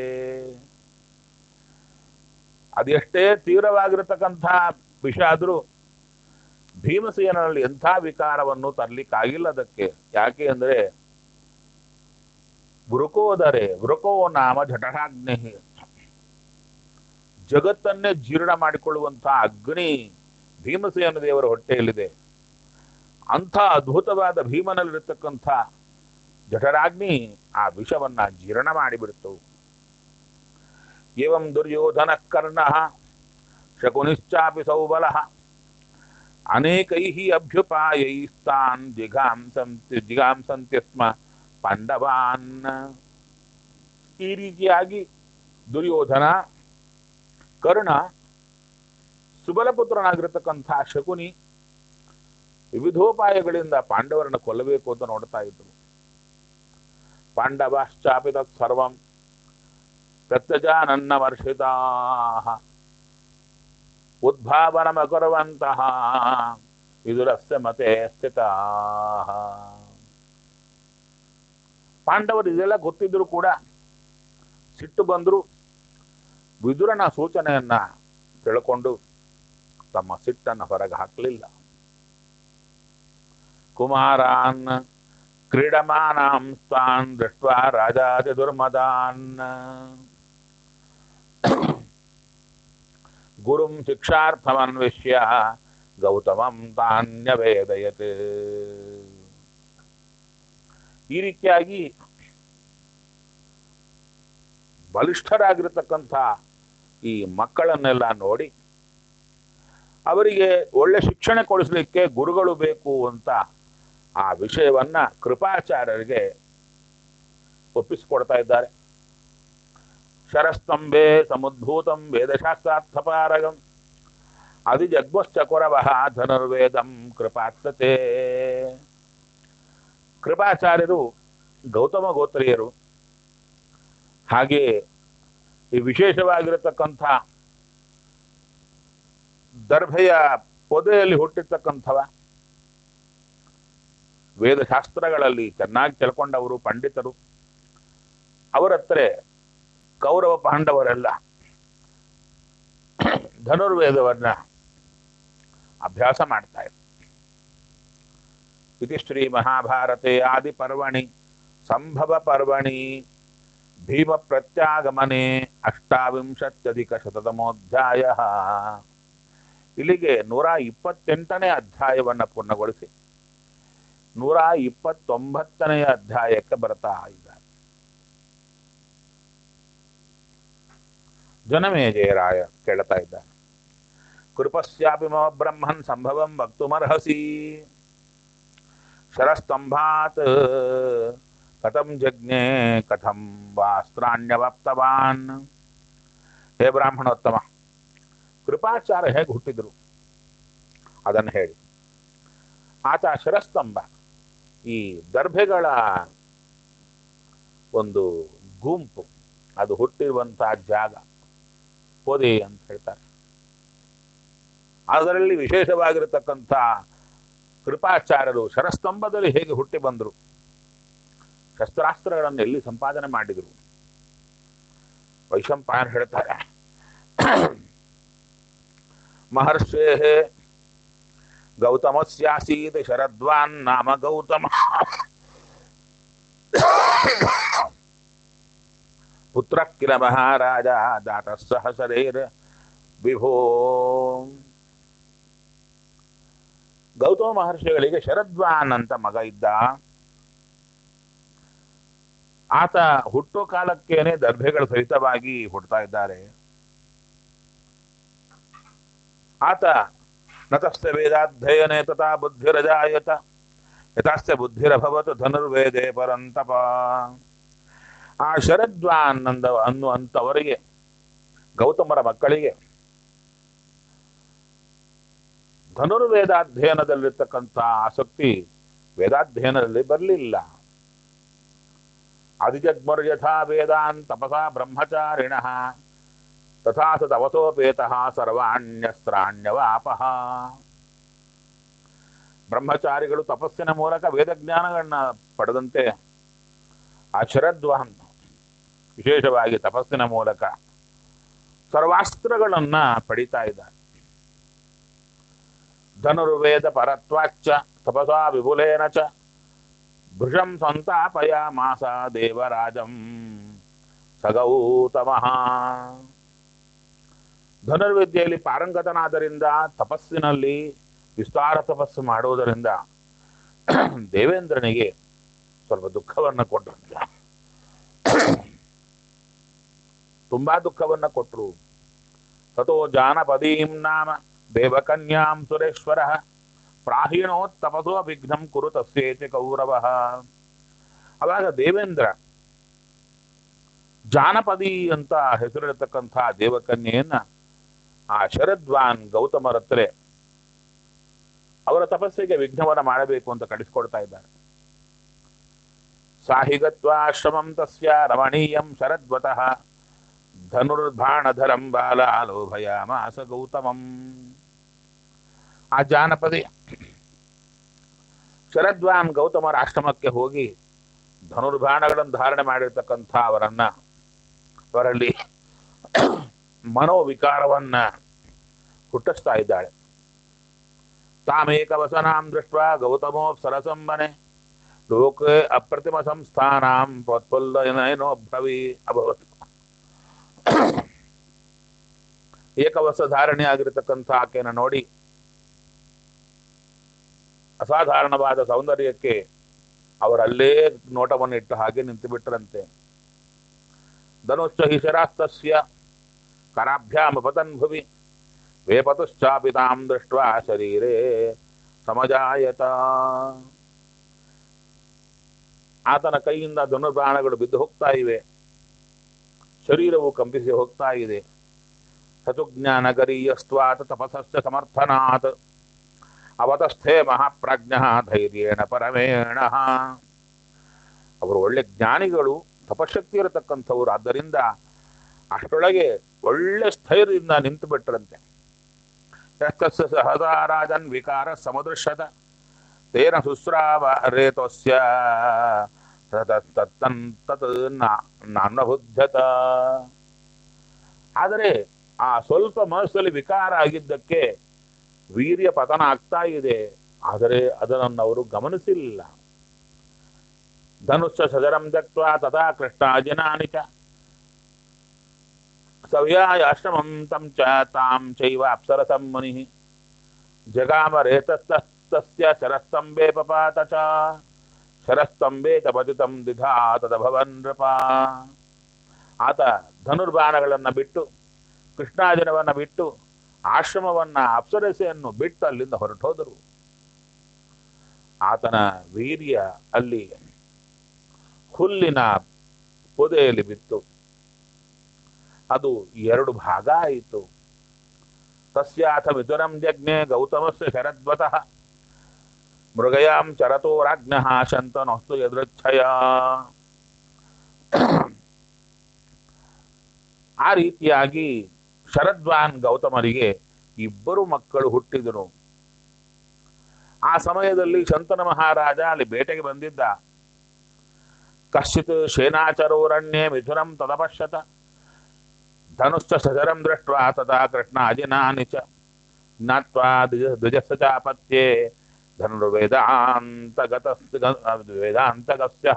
ಅದೆಷ್ಟೇ ತೀವ್ರವಾಗಿರತಕ್ಕಂಥ ವಿಷ ಆದರೂ ಭೀಮಸೇನಲ್ಲಿ ಎಂಥ ವಿಕಾರವನ್ನು ತರ್ಲಿಕ್ಕಾಗಿಲ್ಲ ಅದಕ್ಕೆ ಯಾಕೆ ಅಂದ್ರೆ ವೃಕೋದರೆ ವೃಕೋ ನಾಮ ಜಠರಾಗ್ನಿ ಜಗತ್ತನ್ನೇ ಜೀರ್ಣ ಮಾಡಿಕೊಳ್ಳುವಂತಹ ಅಗ್ನಿ ಭೀಮಸೇನ ದೇವರ ಹೊಟ್ಟೆಯಲ್ಲಿದೆ ಅಂಥ ಅದ್ಭುತವಾದ ಭೀಮನಲ್ಲಿರತಕ್ಕಂಥ ಜಠರಾಗ್ನಿ ಆ ವಿಷವನ್ನ ಜೀರ್ಣ ಮಾಡಿಬಿಡ್ತು ಏವಂ ದುರ್ಯೋಧನ ಕರ್ಣ ಶಕುನಿಶ್ಚಾಪಿ ಸೌಬಲ ಅನೇಕೈ ಅಭ್ಯುಪಾಯೈಸ್ತಾನ್ ಜಿಗಾಂಸಂತಿ ಜಿಗಾಂಸಂತ್ಯ ಸ್ಮ ಪಾಂಡವಾನ್ ಈ ರೀತಿಯಾಗಿ ದುರ್ಯೋಧನ ಕರ್ಣ ಸುಬಲಪುತ್ರನಾಗಿರತಕ್ಕಂಥ ಶಕುನಿ ವಿವಿಧೋಪಾಯಗಳಿಂದ ಪಾಂಡವರನ್ನು ಕೊಲ್ಲಬೇಕು ಅಂತ ನೋಡ್ತಾ ಇದ್ರು ಪಾಂಡವಾಶ್ಚಾಪಿ ತತ್ ಸರ್ವಂ ಪ್ರತ್ಯಜಾನನ್ನ ವರ್ಷಿತಾ ಉದ್ಭಾವನಮಕರುವಂತಹ ವಿದುರಸ್ಯ ಮತೆ ಸ್ಥಿತ ಪಾಂಡವರು ಇದೆಲ್ಲ ಗೊತ್ತಿದ್ರು ಕೂಡ ಸಿಟ್ಟು ಬಂದ್ರು ವಿದುರನ ಸೂಚನೆಯನ್ನ ತಿಳ್ಕೊಂಡು ತಮ್ಮ ಸಿಟ್ಟನ್ನು ಹೊರಗೆ ಹಾಕಲಿಲ್ಲ ಕುಮಾರಾನ್ ಕ್ರೀಡಮಾನಾಂ ಸ್ತಾನ್ ದೃಷ್ಟ ರಾಜಾತಿ ದುರ್ಮದಾನ್ ಗುರುಂ ಶಿಕ್ಷಾರ್ಥಮನ್ವಿಷ್ಯ ಗೌತಮಂ ತಾನ್ಯವೇದಯತ್ ಈ ರೀತಿಯಾಗಿ ಬಲಿಷ್ಠರಾಗಿರತಕ್ಕಂಥ ಈ ಮಕ್ಕಳನ್ನೆಲ್ಲ ನೋಡಿ ಅವರಿಗೆ ಒಳ್ಳೆ ಶಿಕ್ಷಣ ಕೊಡಿಸಲಿಕ್ಕೆ ಗುರುಗಳು ಬೇಕು ಅಂತ ಆ ವಿಷಯವನ್ನ ಕೃಪಾಚಾರ್ಯರಿಗೆ ಒಪ್ಪಿಸಿಕೊಡ್ತಾ ಇದ್ದಾರೆ ಶರಸ್ತಂಭೆ ಸಮುದ್ಭೂತಂ ವೇದಶಾಸ್ತ್ರಾರ್ಥಪಾರಗಂ ಅದಿ ಜಗ್ಮಶ್ಚಕುರವಃ ಧನುರ್ವೇದಂ ಕೃಪಾರ್ಥತೆ ಕೃಪಾಚಾರ್ಯರು ಗೌತಮ ಗೋತ್ರೀಯರು ಹಾಗೆ ಈ ವಿಶೇಷವಾಗಿರತಕ್ಕಂಥ ದರ್ಭೆಯ ಪೊದೆಯಲ್ಲಿ ಹುಟ್ಟಿರ್ತಕ್ಕಂಥವ ವೇದಶಾಸ್ತ್ರಗಳಲ್ಲಿ ಚೆನ್ನಾಗಿ ತಿಳ್ಕೊಂಡವರು ಪಂಡಿತರು ಅವರತ್ರ ಕೌರವ ಪಾಂಡವರೆಲ್ಲ ಧನುರ್ವೇದವನ್ನ ಅಭ್ಯಾಸ ಮಾಡ್ತಾ ಇದ್ರು ಇತಿ ಶ್ರೀ ಮಹಾಭಾರತೆ ಆದಿ ಪರ್ವಣಿ ಸಂಭವ ಪರ್ವಣಿ ಭೀಮ ಪ್ರತ್ಯಾಗಮನೆ ಅಷ್ಟಾವಿಂಶತ್ಯಧಿಕ ಶತತಮೋಧ್ಯಾಯ ಇಲ್ಲಿಗೆ ನೂರ ಇಪ್ಪತ್ತೆಂಟನೇ ಅಧ್ಯಾಯವನ್ನ ಪೂರ್ಣಗೊಳಿಸಿ ನೂರ ಇಪ್ಪತ್ತೊಂಬತ್ತನೆಯ ಅಧ್ಯಾಯಕ್ಕೆ ಬರ್ತಾ ಇದ್ದಾರೆ ಜನಮೇಜಯರಾಯ ಕೇಳ್ತಾ ಇದ್ದಾನೆ ಕೃಪಸ್ಯಾಪಿ ಮಮ ಬ್ರಹ್ಮನ್ ಸಂಭವಂ ವಕ್ತುಮರ್ಹಸಿ ಶರಸ್ತಂಭಾತ್ ಕಥಂ ಜಜ್ಞೆ ಕಥಂ ವಾಸ್ತ್ರಾಣ್ಯವಾಪ್ತವಾನ್ ಹೇ ಬ್ರಾಹ್ಮಣೋತ್ತಮ ಕೃಪಾಚಾರ ಹೇಗೆ ಹುಟ್ಟಿದ್ರು ಅದನ್ನು ಹೇಳಿ ಆತ ಶರಸ್ತಂಭ ಈ ದರ್ಭೆಗಳ ಒಂದು ಗುಂಪು ಅದು ಹುಟ್ಟಿರುವಂತಹ ಜಾಗ ಪೊದೆ ಅಂತ ಹೇಳ್ತಾರೆ ಅದರಲ್ಲಿ ವಿಶೇಷವಾಗಿರತಕ್ಕಂಥ ಕೃಪಾಚಾರ್ಯರು ಶರಸ್ತಂಭದಲ್ಲಿ ಹೇಗೆ ಹುಟ್ಟಿ ಬಂದರು ಶಸ್ತ್ರಾಸ್ತ್ರಗಳನ್ನು ಎಲ್ಲಿ ಸಂಪಾದನೆ ಮಾಡಿದರು ವೈಶಂಪಾಯನ್ ಹೇಳ್ತಾರೆ ಮಹರ್ಷೇ ಗೌತಮಸ್ಯಾಸೀತ್ ಶರದ್ವಾನ್ ನಾಮ ಗೌತಮ ಪುತ್ರ ಕಿಲ ಮಹಾರಾಜ ಜಾತ ಸಹಸರೇರ್ ವಿಭೋ ಗೌತಮ ಮಹರ್ಷಿಗಳಿಗೆ ಶರದ್ವಾನ್ ಅಂತ ಮಗ ಇದ್ದ ಆತ ಹುಟ್ಟೋ ಕಾಲಕ್ಕೇನೆ ದರ್ಭೆಗಳ ಸಹಿತವಾಗಿ ಹುಟ್ಟುತ್ತಾ ಇದ್ದಾರೆ ಆತ ನತಸ್ಯ ವೇದಾಧ್ಯಯನೆ ತಥಾ ಬುದ್ಧಿರಜಾಯತ ಯಥಾಸ್ಯ ಬುದ್ಧಿರಭವತ್ ಧನುರ್ವೇದೆ ಪರಂತಪ ಆ ಶರದ್ವಾ ಅನ್ನಂದ ಅನ್ನುವಂಥವರಿಗೆ ಗೌತಮರ ಮಕ್ಕಳಿಗೆ ಧನುರ್ವೇದಾಧ್ಯಯನದಲ್ಲಿರ್ತಕ್ಕಂಥ ಆಸಕ್ತಿ ವೇದಾಧ್ಯಯನದಲ್ಲಿ ಬರಲಿಲ್ಲ ಅಧಿಜಗ್ಮರ್ ಯಥಾ ವೇದಾನ್ ತಪಸಾ ಬ್ರಹ್ಮಚಾರಿಣ ತಥಾ ಸ ತಪಸೋಪೇತಃ ಸರ್ವಾಣ್ಯಸ್ತ್ರಾಣ್ಯವಾಪಹ ಬ್ರಹ್ಮಚಾರಿಗಳು ತಪಸ್ಸಿನ ಮೂಲಕ ವೇದಜ್ಞಾನಗಳನ್ನ ಪಡೆದಂತೆ ಆ ಶರದ್ವಾನ್ ವಿಶೇಷವಾಗಿ ತಪಸ್ಸಿನ ಮೂಲಕ ಸರ್ವಾಸ್ತ್ರಗಳನ್ನ ಪಡಿತಾ ಇದ್ದಾರೆ ಧನುರ್ವೇದ ಪರತ್ವಾಚ್ಚ ತಪಸಾ ವಿಪುಲೇನ ಚ ಭೃಶಂ ಸಂತಾಪಯ ಮಾಸ ದೇವರಾಜಂ ಸಗೌತಮಃ ಧನುರ್ವಿದ್ಯೆಯಲ್ಲಿ ಪಾರಂಗತನಾದರಿಂದ ತಪಸ್ಸಿನಲ್ಲಿ ವಿಸ್ತಾರ ತಪಸ್ಸು ಮಾಡುವುದರಿಂದ ದೇವೇಂದ್ರನಿಗೆ ಸ್ವಲ್ಪ ದುಃಖವನ್ನು ಕೊಟ್ಟರು ತುಂಬಾ ದುಃಖವನ್ನ ಕೊಟ್ಟರು ತಥೋ ಜಾನಪದೀಂ ನಾಮ ದೇವಕನ್ಯಾಂ ಸುರೇಶ್ವರ ಪ್ರಾಹೀಣೋತ್ತಪಸೋ ವಿಘ್ನಂ ಕುರು ತಸ್ಯೇತಿ ಕೌರವ ಅವಾಗ ದೇವೇಂದ್ರ ಜಾನಪದಿ ಅಂತ ಹೆಸರಿರತಕ್ಕಂಥ ದೇವಕನ್ಯೆಯನ್ನ ಆ ಶರದ್ವಾನ್ ಗೌತಮರತ್ರೆ ಅವರ ತಪಸ್ಸಿಗೆ ವಿಘ್ನವನ್ನ ಮಾಡಬೇಕು ಅಂತ ಕಳಿಸ್ಕೊಡ್ತಾ ಇದ್ದಾರೆ ಸಾಹಿಗತ್ವಾಶ್ರಮಂ ತಸ್ಯ ರಮಣೀಯಂ ಶರದ್ವತಃ ಧನುರ್ಭಾಣಧರಂ ಬಾಲ ಲೋಭಯಾಮಾಸ ಗೌತಮಂ ಆ ಜಾನಪದಿ ಶರದ್ವಾನ್ ಗೌತಮರ ಆಶ್ರಮಕ್ಕೆ ಹೋಗಿ ಧನುರ್ಬಾಣಗಳನ್ನು ಧಾರಣೆ ಮಾಡಿರ್ತಕ್ಕಂಥ ಅವರನ್ನ ಅವರಲ್ಲಿ ಮನೋವಿಕಾರವನ್ನ ಹುಟ್ಟಿಸ್ತಾ ಇದ್ದಾಳೆ ತಾಮೇಕ ವಸನಾಂ ದೃಷ್ಟ ಗೌತಮೋ ಸರಸಂಬನೆ ಲೋಕೆ ಅಪ್ರತಿಮ ಸಂಸ್ಥಾನಾಂ ಪ್ರೋತ್ಫುಲ್ಲನೋ ಭವಿ ಅಭವತ್ ಏಕವಸ ಧಾರಣೆ ಆಗಿರತಕ್ಕಂಥ ಆಕೆಯನ್ನು ನೋಡಿ ಅಸಾಧಾರಣವಾದ ಸೌಂದರ್ಯಕ್ಕೆ ಅವರಲ್ಲೇ ನೋಟವನ್ನು ಇಟ್ಟು ಹಾಗೆ ನಿಂತು ಬಿಟ್ಟರಂತೆ ಧನುಶ್ಚ ಹಿ ಶರಾಸ್ತಸ್ಯ ಕರಾಭ್ಯಾಮಪತನ್ ಭುವಿ ವೇಪತುಶ್ಚಾಪಿತಾಂ ದೃಷ್ಟ ಶರೀರೇ ಸಮಜಾಯತ ಆತನ ಕೈಯಿಂದ ಧನುರ್ಬಾಣಗಳು ಬಿದ್ದು ಹೋಗ್ತಾ ಇವೆ ಶರೀರವು ಕಂಪಿಸಿ ಹೋಗ್ತಾ ಇದೆ ಸತುಜ್ಞಾನಗರೀಯಸ್ತ್ವಾತ್ ತಪಸಸ್ಯ ಸಮರ್ಥನಾತ್ ಅವತಸ್ಥೆ ಮಹಾಪ್ರಾಜ್ಞ ಧೈರ್ಯೇಣ ಪರಮೇಣ ಅವರು ಒಳ್ಳೆ ಜ್ಞಾನಿಗಳು ತಪಶಕ್ತಿ ಇರತಕ್ಕಂಥವ್ರು ಆದ್ದರಿಂದ ಅಷ್ಟರೊಳಗೆ ಒಳ್ಳೆ ಸ್ಥೈರ್ಯದಿಂದ ನಿಂತು ಬಿಟ್ಟರಂತೆ ಯಸ್ತಸ್ಯ ಸಹದಾ ರಾಜನ್ ವಿಕಾರ ಸಮದೃಶ್ಯತ ತೇನ ಸುಸ್ರಾವ ರೇತೋಸ್ಯ ತತ್ತನ್ ತತ್ ನಾನ್ನಬುದ್ಧತ ಆದರೆ ಆ ಸ್ವಲ್ಪ ಮನಸ್ಸಲ್ಲಿ ವಿಕಾರ ಆಗಿದ್ದಕ್ಕೆ ವೀರ್ಯ ಪತನ ಆಗ್ತಾ ಇದೆ ಆದರೆ ಅದನ್ನು ಅವರು ಗಮನಿಸಿಲ್ಲ ಧನುಶ್ಚ ಸಜರಂ ದಕ್ವಾ ತಥಾ ಕೃಷ್ಣಾಜಿನಾನಿ ಚ ಸವ್ಯಾಯಾಶ್ರಮಂ ತಂ ಚ ತಾಂ ಚೈವ ಅಪ್ಸರಸಂ ಮುನಿ ಜಗಾಮ ರೇತಸ್ತಸ್ಯ ಶರಸ್ತಂಬೆ ಪಪಾತ ಚ ಶರಸ್ತಂಬೆ ತಪತಿತಂ ದಿಧಾ ತದಭವನ್ ನೃಪ ಆತ ಧನುರ್ಬಾಣಗಳನ್ನ ಬಿಟ್ಟು ಕೃಷ್ಣಾಜಿನವನ್ನ ಬಿಟ್ಟು ಆಶ್ರಮವನ್ನ ಅಪ್ಸರಸೆಯನ್ನು ಬಿಟ್ಟು ಅಲ್ಲಿಂದ ಹೊರಟೋದರು ಆತನ ವೀರ್ಯ ಅಲ್ಲಿ ಹುಲ್ಲಿನ ಪೊದೆಯಲ್ಲಿ ಬಿತ್ತು ಅದು ಎರಡು ಭಾಗ ಆಯಿತು ತಸ್ಯಾಥ ಮಿಥುನಂ ಜಜ್ಞೆ ಗೌತಮಸ್ಯ ಶರದ್ವತಃ ಮೃಗಯಾಂ ಚರತೋ ರಾಜ್ಞ ಶಂತನೋಸ್ತು ಯದೃಚ್ಛಯ ಆ ರೀತಿಯಾಗಿ ಶರದ್ವಾನ್ ಗೌತಮರಿಗೆ ಇಬ್ಬರು ಮಕ್ಕಳು ಹುಟ್ಟಿದರು ಆ ಸಮಯದಲ್ಲಿ ಶಂತನ ಮಹಾರಾಜ ಅಲ್ಲಿ ಬೇಟೆಗೆ ಬಂದಿದ್ದ ಕಶ್ಚಿತ್ ಸೇನಾಚರೋರಣ್ಯೇ ಮಿಥುನಂ ತದಪಶ್ಯತ ಧನುಶ್ಚ ಸಜರಂ ದೃಷ್ಟ ತದಾ ಕೃಷ್ಣ ಅಜಿನಾನಿ ಚ ಜ್ಞಾತ್ವಾ ದ್ವಿಜ ದ್ವಿಜಸ್ಸ ಚಾಪತ್ಯೆ ಧನುರ್ವೇದಾಂತಗತ ವೇದಾಂತಗಸ್ಯ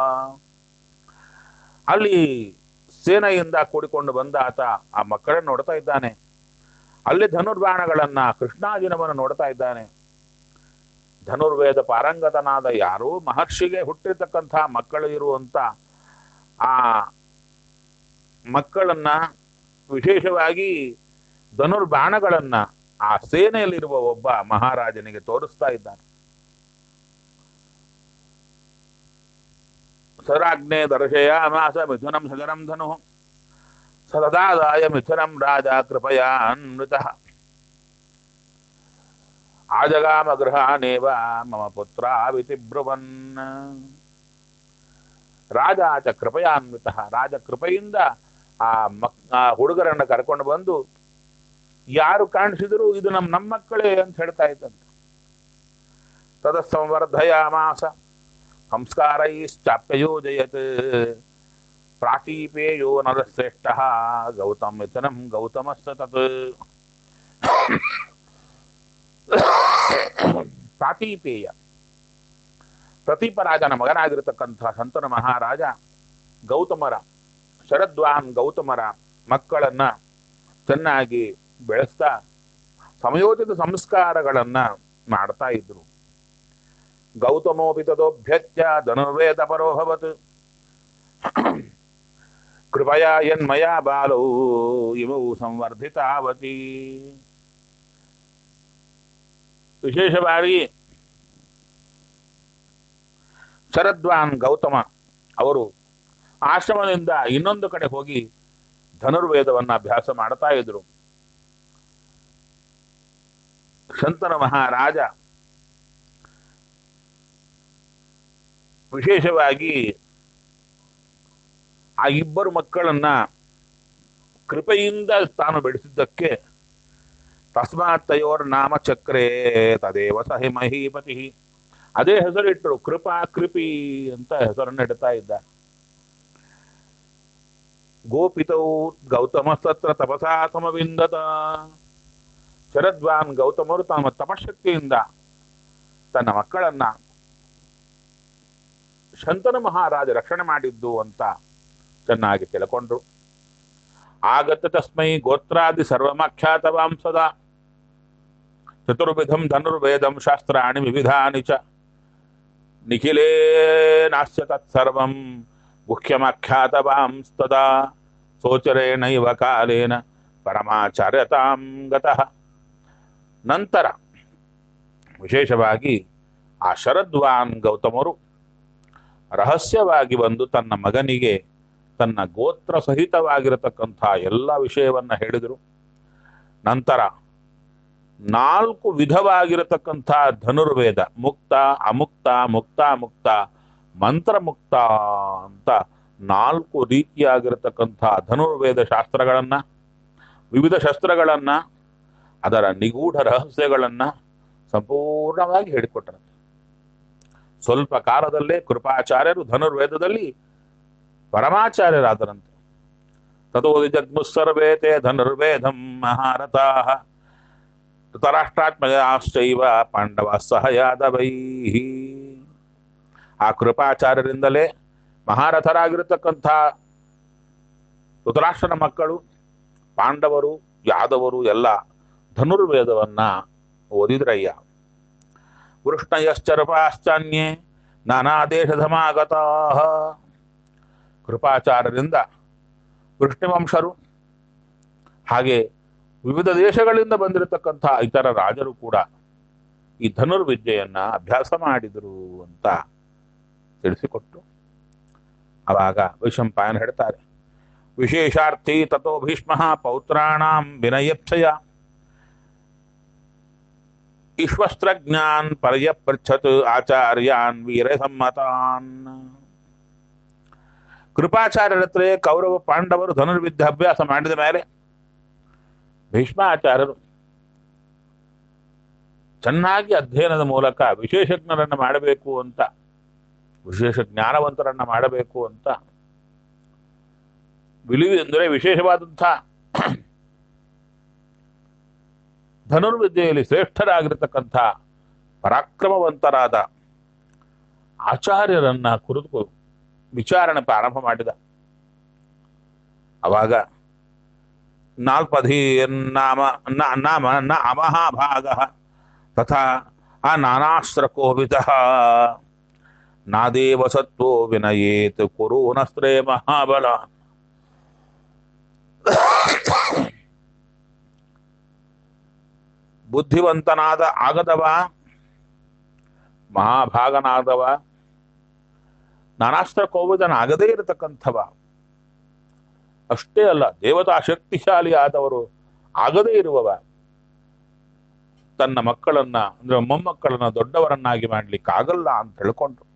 ಅಲ್ಲಿ ಸೇನೆಯಿಂದ ಕೂಡಿಕೊಂಡು ಬಂದ ಆತ ಆ ಮಕ್ಕಳನ್ನು ನೋಡ್ತಾ ಇದ್ದಾನೆ ಅಲ್ಲಿ ಧನುರ್ಬಾಣಗಳನ್ನ ಕೃಷ್ಣಾಜಿನವನ್ನು ನೋಡ್ತಾ ಇದ್ದಾನೆ ಧನುರ್ವೇದ ಪಾರಂಗತನಾದ ಯಾರೋ ಮಹರ್ಷಿಗೆ ಹುಟ್ಟಿರ್ತಕ್ಕಂಥ ಮಕ್ಕಳು ಇರುವಂತ ಆ ಮಕ್ಕಳನ್ನ ವಿಶೇಷವಾಗಿ ಧನುರ್ಬಾಣಗಳನ್ನ ಆ ಸೇನೆಯಲ್ಲಿರುವ ಒಬ್ಬ ಮಹಾರಾಜನಿಗೆ ತೋರಿಸ್ತಾ ಇದ್ದಾನೆ ಸರಾಜ್ಞೆ ದರ್ಶಯಾಮಾಸ ಮಿಥುನಂ ಸಜನಂ ಧನು ಸದಾದಾಯ ಮಿಥುನಂ ರಾಜ ಕೃಪಯಾ ಅನ್ಮೃತ ಆಜಗಾಮ ಗೃಹಾನೇವ ಮಮ ಪುತ್ರಾವಿತಿ ಬ್ರುವನ್ ರಾಜ ಆಚ ಕೃಪಯಾನ್ವಿತ ರಾಜ ಕೃಪೆಯಿಂದ ಆ ಮಕ್ ಆ ಹುಡುಗರನ್ನ ಕರ್ಕೊಂಡು ಬಂದು ಯಾರು ಕಾಣಿಸಿದ್ರು ಇದು ನಮ್ಮ ನಮ್ಮ ಮಕ್ಕಳೇ ಅಂತ ಹೇಳ್ತಾ ಇದ್ದಂತೆ ತದ ಸಂವರ್ಧಯಾಮಾಸ ಸಂಸ್ಕಾರೈಶ್ಚಾಪ್ಯಯೋಜಯತ್ ಪ್ರಾಟೀಪೇಯೋ ನರಶ್ರೇಷ್ಠ ಗೌತಮ್ ಮಿಥುನಂ ಗೌತಮಸ್ತ ತತ್ ಪ್ರಾಟೀಪೇಯ ಪ್ರತೀಪರಾಜನ ಮಗನಾಗಿರತಕ್ಕಂಥ ಸಂತನ ಮಹಾರಾಜ ಗೌತಮರ ಶರದ್ವಾನ್ ಗೌತಮರ ಮಕ್ಕಳನ್ನ ಚೆನ್ನಾಗಿ ಬೆಳೆಸ್ತಾ ಸಮಯೋಚಿತ ಸಂಸ್ಕಾರಗಳನ್ನ ಮಾಡ್ತಾ ಇದ್ರು ಗೌತಮೋಪಿ ತದೋಭ್ಯತ್ಯ ಧನುರ್ವೇದ ಪರೋಭವತ್ ಕೃಪಯಾ ಯನ್ಮಯ ಬಾಲೌ ಇವು ಸಂವರ್ಧಿತಾವತಿ ವಿಶೇಷವಾಗಿ ಶರದ್ವಾನ್ ಗೌತಮ ಅವರು ಆಶ್ರಮದಿಂದ ಇನ್ನೊಂದು ಕಡೆ ಹೋಗಿ ಧನುರ್ವೇದವನ್ನ ಅಭ್ಯಾಸ ಮಾಡ್ತಾ ಇದ್ರು ಶಂತನ ಮಹಾರಾಜ ವಿಶೇಷವಾಗಿ ಆ ಇಬ್ಬರು ಮಕ್ಕಳನ್ನ ಕೃಪೆಯಿಂದ ತಾನು ಬೆಳೆಸಿದ್ದಕ್ಕೆ ತಸ್ಮಾತ್ ತಯೋರ್ ನಾಮ ಚಕ್ರೇ ತದೇವ ಸಹಿ ಮಹೀಪತಿ ಅದೇ ಹೆಸರಿಟ್ಟರು ಕೃಪಾ ಕೃಪಿ ಅಂತ ಹೆಸರನ್ನು ಇಡ್ತಾ ಇದ್ದ ಗೋಪಿತೌ ಗೌತಮಸ್ತತ್ರ ತಪಸಾ ಸಮವಿಂದತ ಶರದ್ವಾನ್ ಗೌತಮರು ತಮ್ಮ ತಪಶಕ್ತಿಯಿಂದ ತನ್ನ ಮಕ್ಕಳನ್ನ ಶಂತನ ಮಹಾರಾಜ ರಕ್ಷಣೆ ಮಾಡಿದ್ದು ಅಂತ ಚೆನ್ನಾಗಿ ತಿಳ್ಕೊಂಡ್ರು ಆಗತ ತಸ್ಮೈ ಗೋತ್ರಾದಿ ಸರ್ವಮಾಖ್ಯಾತವಾಂ ಸದಾ ಚತುರ್ವಿಧಂ ಧನುರ್ವೇದಂ ಶಾಸ್ತ್ರಾಣಿ ವಿವಿಧಾನಿ ಚ ನಿಖಿಲೇ ನಾಸ್ಯ ತತ್ಸರ್ವಂ ಮುಖ್ಯಮಾಖ್ಯಾತವಾಂ ತದಾ ಸೋಚರೇಣೈವ ಕಾಲೇನ ಪರಮಾಚಾರ್ಯತಾಂ ಗತಃ ನಂತರ ವಿಶೇಷವಾಗಿ ಆ ಶರದ್ವಾನ್ ಗೌತಮರು ರಹಸ್ಯವಾಗಿ ಬಂದು ತನ್ನ ಮಗನಿಗೆ ತನ್ನ ಗೋತ್ರ ಸಹಿತವಾಗಿರತಕ್ಕಂಥ ಎಲ್ಲ ವಿಷಯವನ್ನ ಹೇಳಿದರು ನಂತರ ನಾಲ್ಕು ವಿಧವಾಗಿರತಕ್ಕಂಥ ಧನುರ್ವೇದ ಮುಕ್ತ ಅಮುಕ್ತ ಮುಕ್ತ ಮುಕ್ತ ಮಂತ್ರ ಮುಕ್ತ ಅಂತ ನಾಲ್ಕು ರೀತಿಯಾಗಿರತಕ್ಕಂಥ ಧನುರ್ವೇದ ಶಾಸ್ತ್ರಗಳನ್ನ ವಿವಿಧ ಶಸ್ತ್ರಗಳನ್ನ ಅದರ ನಿಗೂಢ ರಹಸ್ಯಗಳನ್ನ ಸಂಪೂರ್ಣವಾಗಿ ಹೇಳಿಕೊಟ್ಟರು ಸ್ವಲ್ಪ ಕಾಲದಲ್ಲೇ ಕೃಪಾಚಾರ್ಯರು ಧನುರ್ವೇದದಲ್ಲಿ ಪರಮಾಚಾರ್ಯರಾದರಂತೆ ತಥೋದಿ ಜಗ್ಮುಸ್ಸರ್ವೇತೆ ಧನುರ್ವೇದಂ ಮಹಾರಥಾ ಧೃತರಾಷ್ಟ್ರಾತ್ಮಜಾಶ್ಚೈವ ಪಾಂಡವ ಸಹ ಯಾದವೈ ಆ ಕೃಪಾಚಾರ್ಯರಿಂದಲೇ ಮಹಾರಥರಾಗಿರತಕ್ಕಂಥ ಧೃತರಾಷ್ಟ್ರನ ಮಕ್ಕಳು ಪಾಂಡವರು ಯಾದವರು ಎಲ್ಲ ಧನುರ್ವೇದವನ್ನ ಓದಿದ್ರಯ್ಯ ವೃಷ್ಣಯಶ್ಚರಪಾಶ್ಚಾನ್ಯೇ ನಾನಾ ದೇಶಧಮಾಗತಾ ಕೃಪಾಚಾರ್ಯರಿಂದ ವೃಷ್ಣಿವಂಶರು ಹಾಗೆ ವಿವಿಧ ದೇಶಗಳಿಂದ ಬಂದಿರತಕ್ಕಂಥ ಇತರ ರಾಜರು ಕೂಡ ಈ ಧನುರ್ವಿದ್ಯೆಯನ್ನ ಅಭ್ಯಾಸ ಮಾಡಿದರು ಅಂತ ತಿಳಿಸಿಕೊಟ್ಟು ಅವಾಗ ವೈಶಂಪಾಯನ ಹೇಳ್ತಾರೆ ವಿಶೇಷಾರ್ಥಿ ತಥೋ ಭೀಷ್ಮ ಪೌತ್ರಾಣಾಂ ವಿನಯಪ್ಸಯ ಈಶ್ವಸ್ತ್ರಜ್ಞಾನ್ ಪರ್ಯಪೃಚ್ಛತ್ ಆಚಾರ್ಯಾನ್ ವೀರಸಮ್ಮತಾನ್ ಕೃಪಾಚಾರ್ಯರ ಹತ್ರ ಕೌರವ ಪಾಂಡವರು ಧನುರ್ವಿದ್ಯೆ ಅಭ್ಯಾಸ ಮಾಡಿದ ಮೇಲೆ ಭೀಷ್ಮಾಚಾರ್ಯರು ಚೆನ್ನಾಗಿ ಅಧ್ಯಯನದ ಮೂಲಕ ವಿಶೇಷಜ್ಞರನ್ನ ಮಾಡಬೇಕು ಅಂತ ವಿಶೇಷ ಜ್ಞಾನವಂತರನ್ನ ಮಾಡಬೇಕು ಅಂತ ವಿಲಿವಿ ಅಂದರೆ ವಿಶೇಷವಾದಂಥ ಧನುರ್ವಿದ್ಯೆಯಲ್ಲಿ ಶ್ರೇಷ್ಠರಾಗಿರತಕ್ಕಂಥ ಪರಾಕ್ರಮವಂತರಾದ ಆಚಾರ್ಯರನ್ನ ಕುರಿತು ವಿಚಾರಣೆ ಪ್ರಾರಂಭ ಮಾಡಿದ ಅವಾಗ ನಾಲ್ಪಧಿ ನಾಮ ನ- ನಾಮ ನ ಅಮಹಾಭಾಗ ತಥಾ ಆ ನಾನಾಸ್ತ್ರಕೋವಿತ ನಾದೇವ ಸತ್ವೋ ವಿನಯೇತ್ ಕುರುನಸ್ತ್ರೇ ಮಹಾಬಲ ಬುದ್ಧಿವಂತನಾದ ಆಗದವ ಮಹಾಭಾಗನಾದವ ನಾನಾಸ್ತ್ರ ಕೋವಿದನಾಗದೇ ಇರತಕ್ಕಂಥವ ಅಷ್ಟೇ ಅಲ್ಲ ದೇವತಾ ಶಕ್ತಿಶಾಲಿ ಆದವರು ಆಗದೇ ಇರುವವ ತನ್ನ ಮಕ್ಕಳನ್ನ ಅಂದ್ರೆ ಮೊಮ್ಮಕ್ಕಳನ್ನ ದೊಡ್ಡವರನ್ನಾಗಿ ಮಾಡ್ಲಿಕ್ಕಾಗಲ್ಲ ಅಂತ ಹೇಳ್ಕೊಂಡ್ರು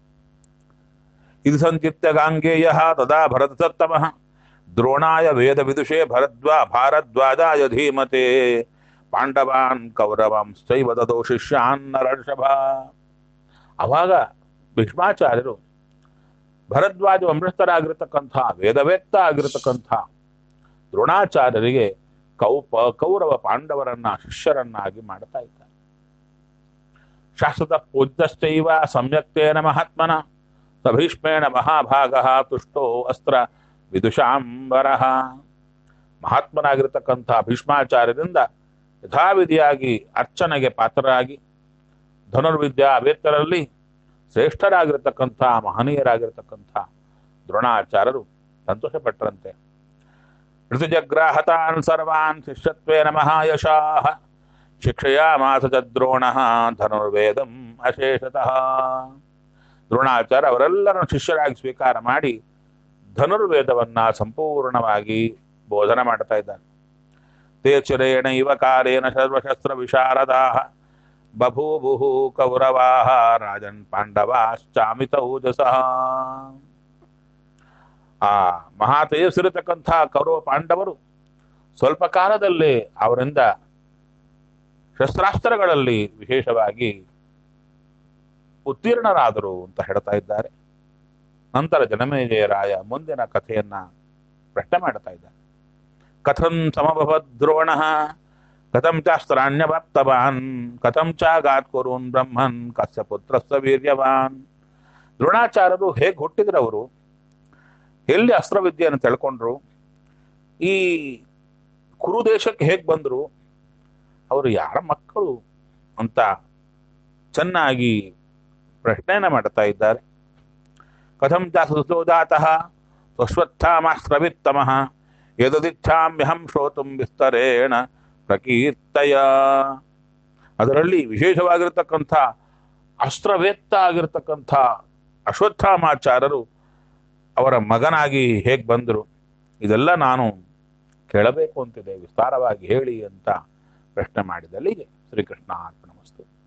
ಇದು ಸಂಚಿತ್ಯ ಗಾಂಗೇಯ ತದಾ ಭರತ ಸತ್ತಮಃ ದ್ರೋಣಾಯ ವೇದ ವಿದುಷೇ ಭರದ್ವಾ ಭಾರದ್ವಾಜಾಯ ಧೀಮತೆ ಪಾಂಡವಾನ್ ಕೌರವಾಂಶ್ಚೈವ ದದೋ ಶಿಷ್ಯಾನ್ ನರಷಭ ಅವಾಗ ಭೀಷ್ಮಾಚಾರ್ಯರು ಭರದ್ವಾಜ ವಂಶಸ್ಥರಾಗಿರ್ತಕ್ಕಂಥ ವೇದವೇತ್ತ ಆಗಿರತಕ್ಕಂಥ ದ್ರೋಣಾಚಾರ್ಯರಿಗೆ ಕೌಪ ಕೌರವ ಪಾಂಡವರನ್ನ ಶಿಷ್ಯರನ್ನಾಗಿ ಮಾಡ್ತಾ ಇದ್ದಾರೆ ಶಾಶ್ವತ ಪೂಜ್ಯಶ್ಚೈವ ಸಮ್ಯಕ್ತೇನ ಮಹಾತ್ಮನ ಸಭೀಷ್ಮೇಣ ಮಹಾಭಾಗ ತುಷ್ಟೋ ಅಸ್ತ್ರ ವಿದುಷಾಂಬರ ಮಹಾತ್ಮನಾಗಿರ್ತಕ್ಕಂಥ ಭೀಷ್ಮಾಚಾರ್ಯರಿಂದ ಯಥಾವಿಧಿಯಾಗಿ ಅರ್ಚನೆಗೆ ಪಾತ್ರರಾಗಿ ಧನುರ್ವಿದ್ಯಾ ವೇತ್ತರಲ್ಲಿ ಶ್ರೇಷ್ಠರಾಗಿರ್ತಕ್ಕಂಥ ಮಹನೀಯರಾಗಿರ್ತಕ್ಕಂಥ ದ್ರೋಣಾಚಾರ್ಯರು ಸಂತೋಷಪಟ್ಟರಂತೆ ಋತುಜಗ್ರಾಹತಾನ್ ಸರ್ವಾನ್ ಶಿಷ್ಯತ್ವೇನ ಮಹಾಯಶಾಹ ಶಿಕ್ಷಯಾಮಾಸ ಚ ದ್ರೋಣ ಧನುರ್ವೇದಂ ಅಶೇಷತಃ ದ್ರೋಣಾಚಾರ್ಯ ಅವರೆಲ್ಲರನ್ನು ಶಿಷ್ಯರಾಗಿ ಸ್ವೀಕಾರ ಮಾಡಿ ಧನುರ್ವೇದವನ್ನ ಸಂಪೂರ್ಣವಾಗಿ ಬೋಧನೆ ಮಾಡ್ತಾ ಇದ್ದಾರೆ ತೇ ಚಿರೇಣ ಇವ ಕಾಲೇನ ಸರ್ವಶಸ್ತ್ರ ವಿಶಾರದಾ ಬಭೂಬುಹು ಕೌರವಾಹ ರಾಜನ್ ಪಾಂಡವಾಶ್ಚಾಮಿತ ಊಜಸಃ ಆ ಮಹಾ ತೇಜಸ್ಸಿರತಕ್ಕಂಥ ಕೌರವ ಪಾಂಡವರು ಸ್ವಲ್ಪ ಕಾಲದಲ್ಲೇ ಅವರಿಂದ ಶಸ್ತ್ರಾಸ್ತ್ರಗಳಲ್ಲಿ ವಿಶೇಷವಾಗಿ ಉತ್ತೀರ್ಣರಾದರು ಅಂತ ಹೇಳ್ತಾ ಇದ್ದಾರೆ ನಂತರ ಜನಮೇಜಯರಾಯ ಮುಂದಿನ ಕಥೆಯನ್ನ ಪ್ರಶ್ನೆ ಮಾಡ್ತಾ ಇದ್ದಾರೆ ಕಥಂ ಸಮಭವದ್ ದ್ರೋಣ ಕಥಂ ಚಾಸ್ತ್ರಾಣ್ಯವಾಪ್ತವಾನ್ ಕಥಂ ಚಾಗಾತ್ ಕುರುನ್ ಬ್ರಹ್ಮನ್ ಕಸ್ಯ ಪುತ್ರಸ್ಥ ವೀರ್ಯವಾನ್ ದ್ರೋಣಾಚಾರ್ಯರು ಹೇಗೆ ಹುಟ್ಟಿದ್ರವರು ಎಲ್ಲಿ ಅಸ್ತ್ರವಿದ್ಯೆಯನ್ನು ತಿಳ್ಕೊಂಡ್ರು ಈ ಕುರು ದೇಶಕ್ಕೆ ಹೇಗೆ ಬಂದ್ರು ಅವರು ಯಾರ ಮಕ್ಕಳು ಅಂತ ಚೆನ್ನಾಗಿ ಪ್ರಶ್ನೆಯನ್ನ ಮಾಡ್ತಾ ಇದ್ದಾರೆ ಕಥಂ ಚಾಸುಜಾತಃ ಸ್ವಶ್ವತ್ಥಾಮಾಸ್ತ್ರವಿತ್ತಮಃ ಯದದಿಚ್ಛಾಮ್ಯಹಂ ಶ್ರೋತುಂ ವಿಸ್ತರೇಣ ಪ್ರಕೀರ್ತಯ ಅದರಲ್ಲಿ ವಿಶೇಷವಾಗಿರ್ತಕ್ಕಂಥ ಅಸ್ತ್ರವೇತ್ತ ಆಗಿರ್ತಕ್ಕಂಥ ಅಶ್ವತ್ಥಾಮಾಚಾರ್ಯರು ಅವರ ಮಗನಾಗಿ ಹೇಗೆ ಬಂದರು ಇದೆಲ್ಲ ನಾನು ಕೇಳಬೇಕು ಅಂತಿದೆ ವಿಸ್ತಾರವಾಗಿ ಹೇಳಿ ಅಂತ ಪ್ರಶ್ನೆ ಮಾಡಿದಲ್ಲಿ ಶ್ರೀಕೃಷ್ಣ ಅರ್ಪಣಮಸ್ತು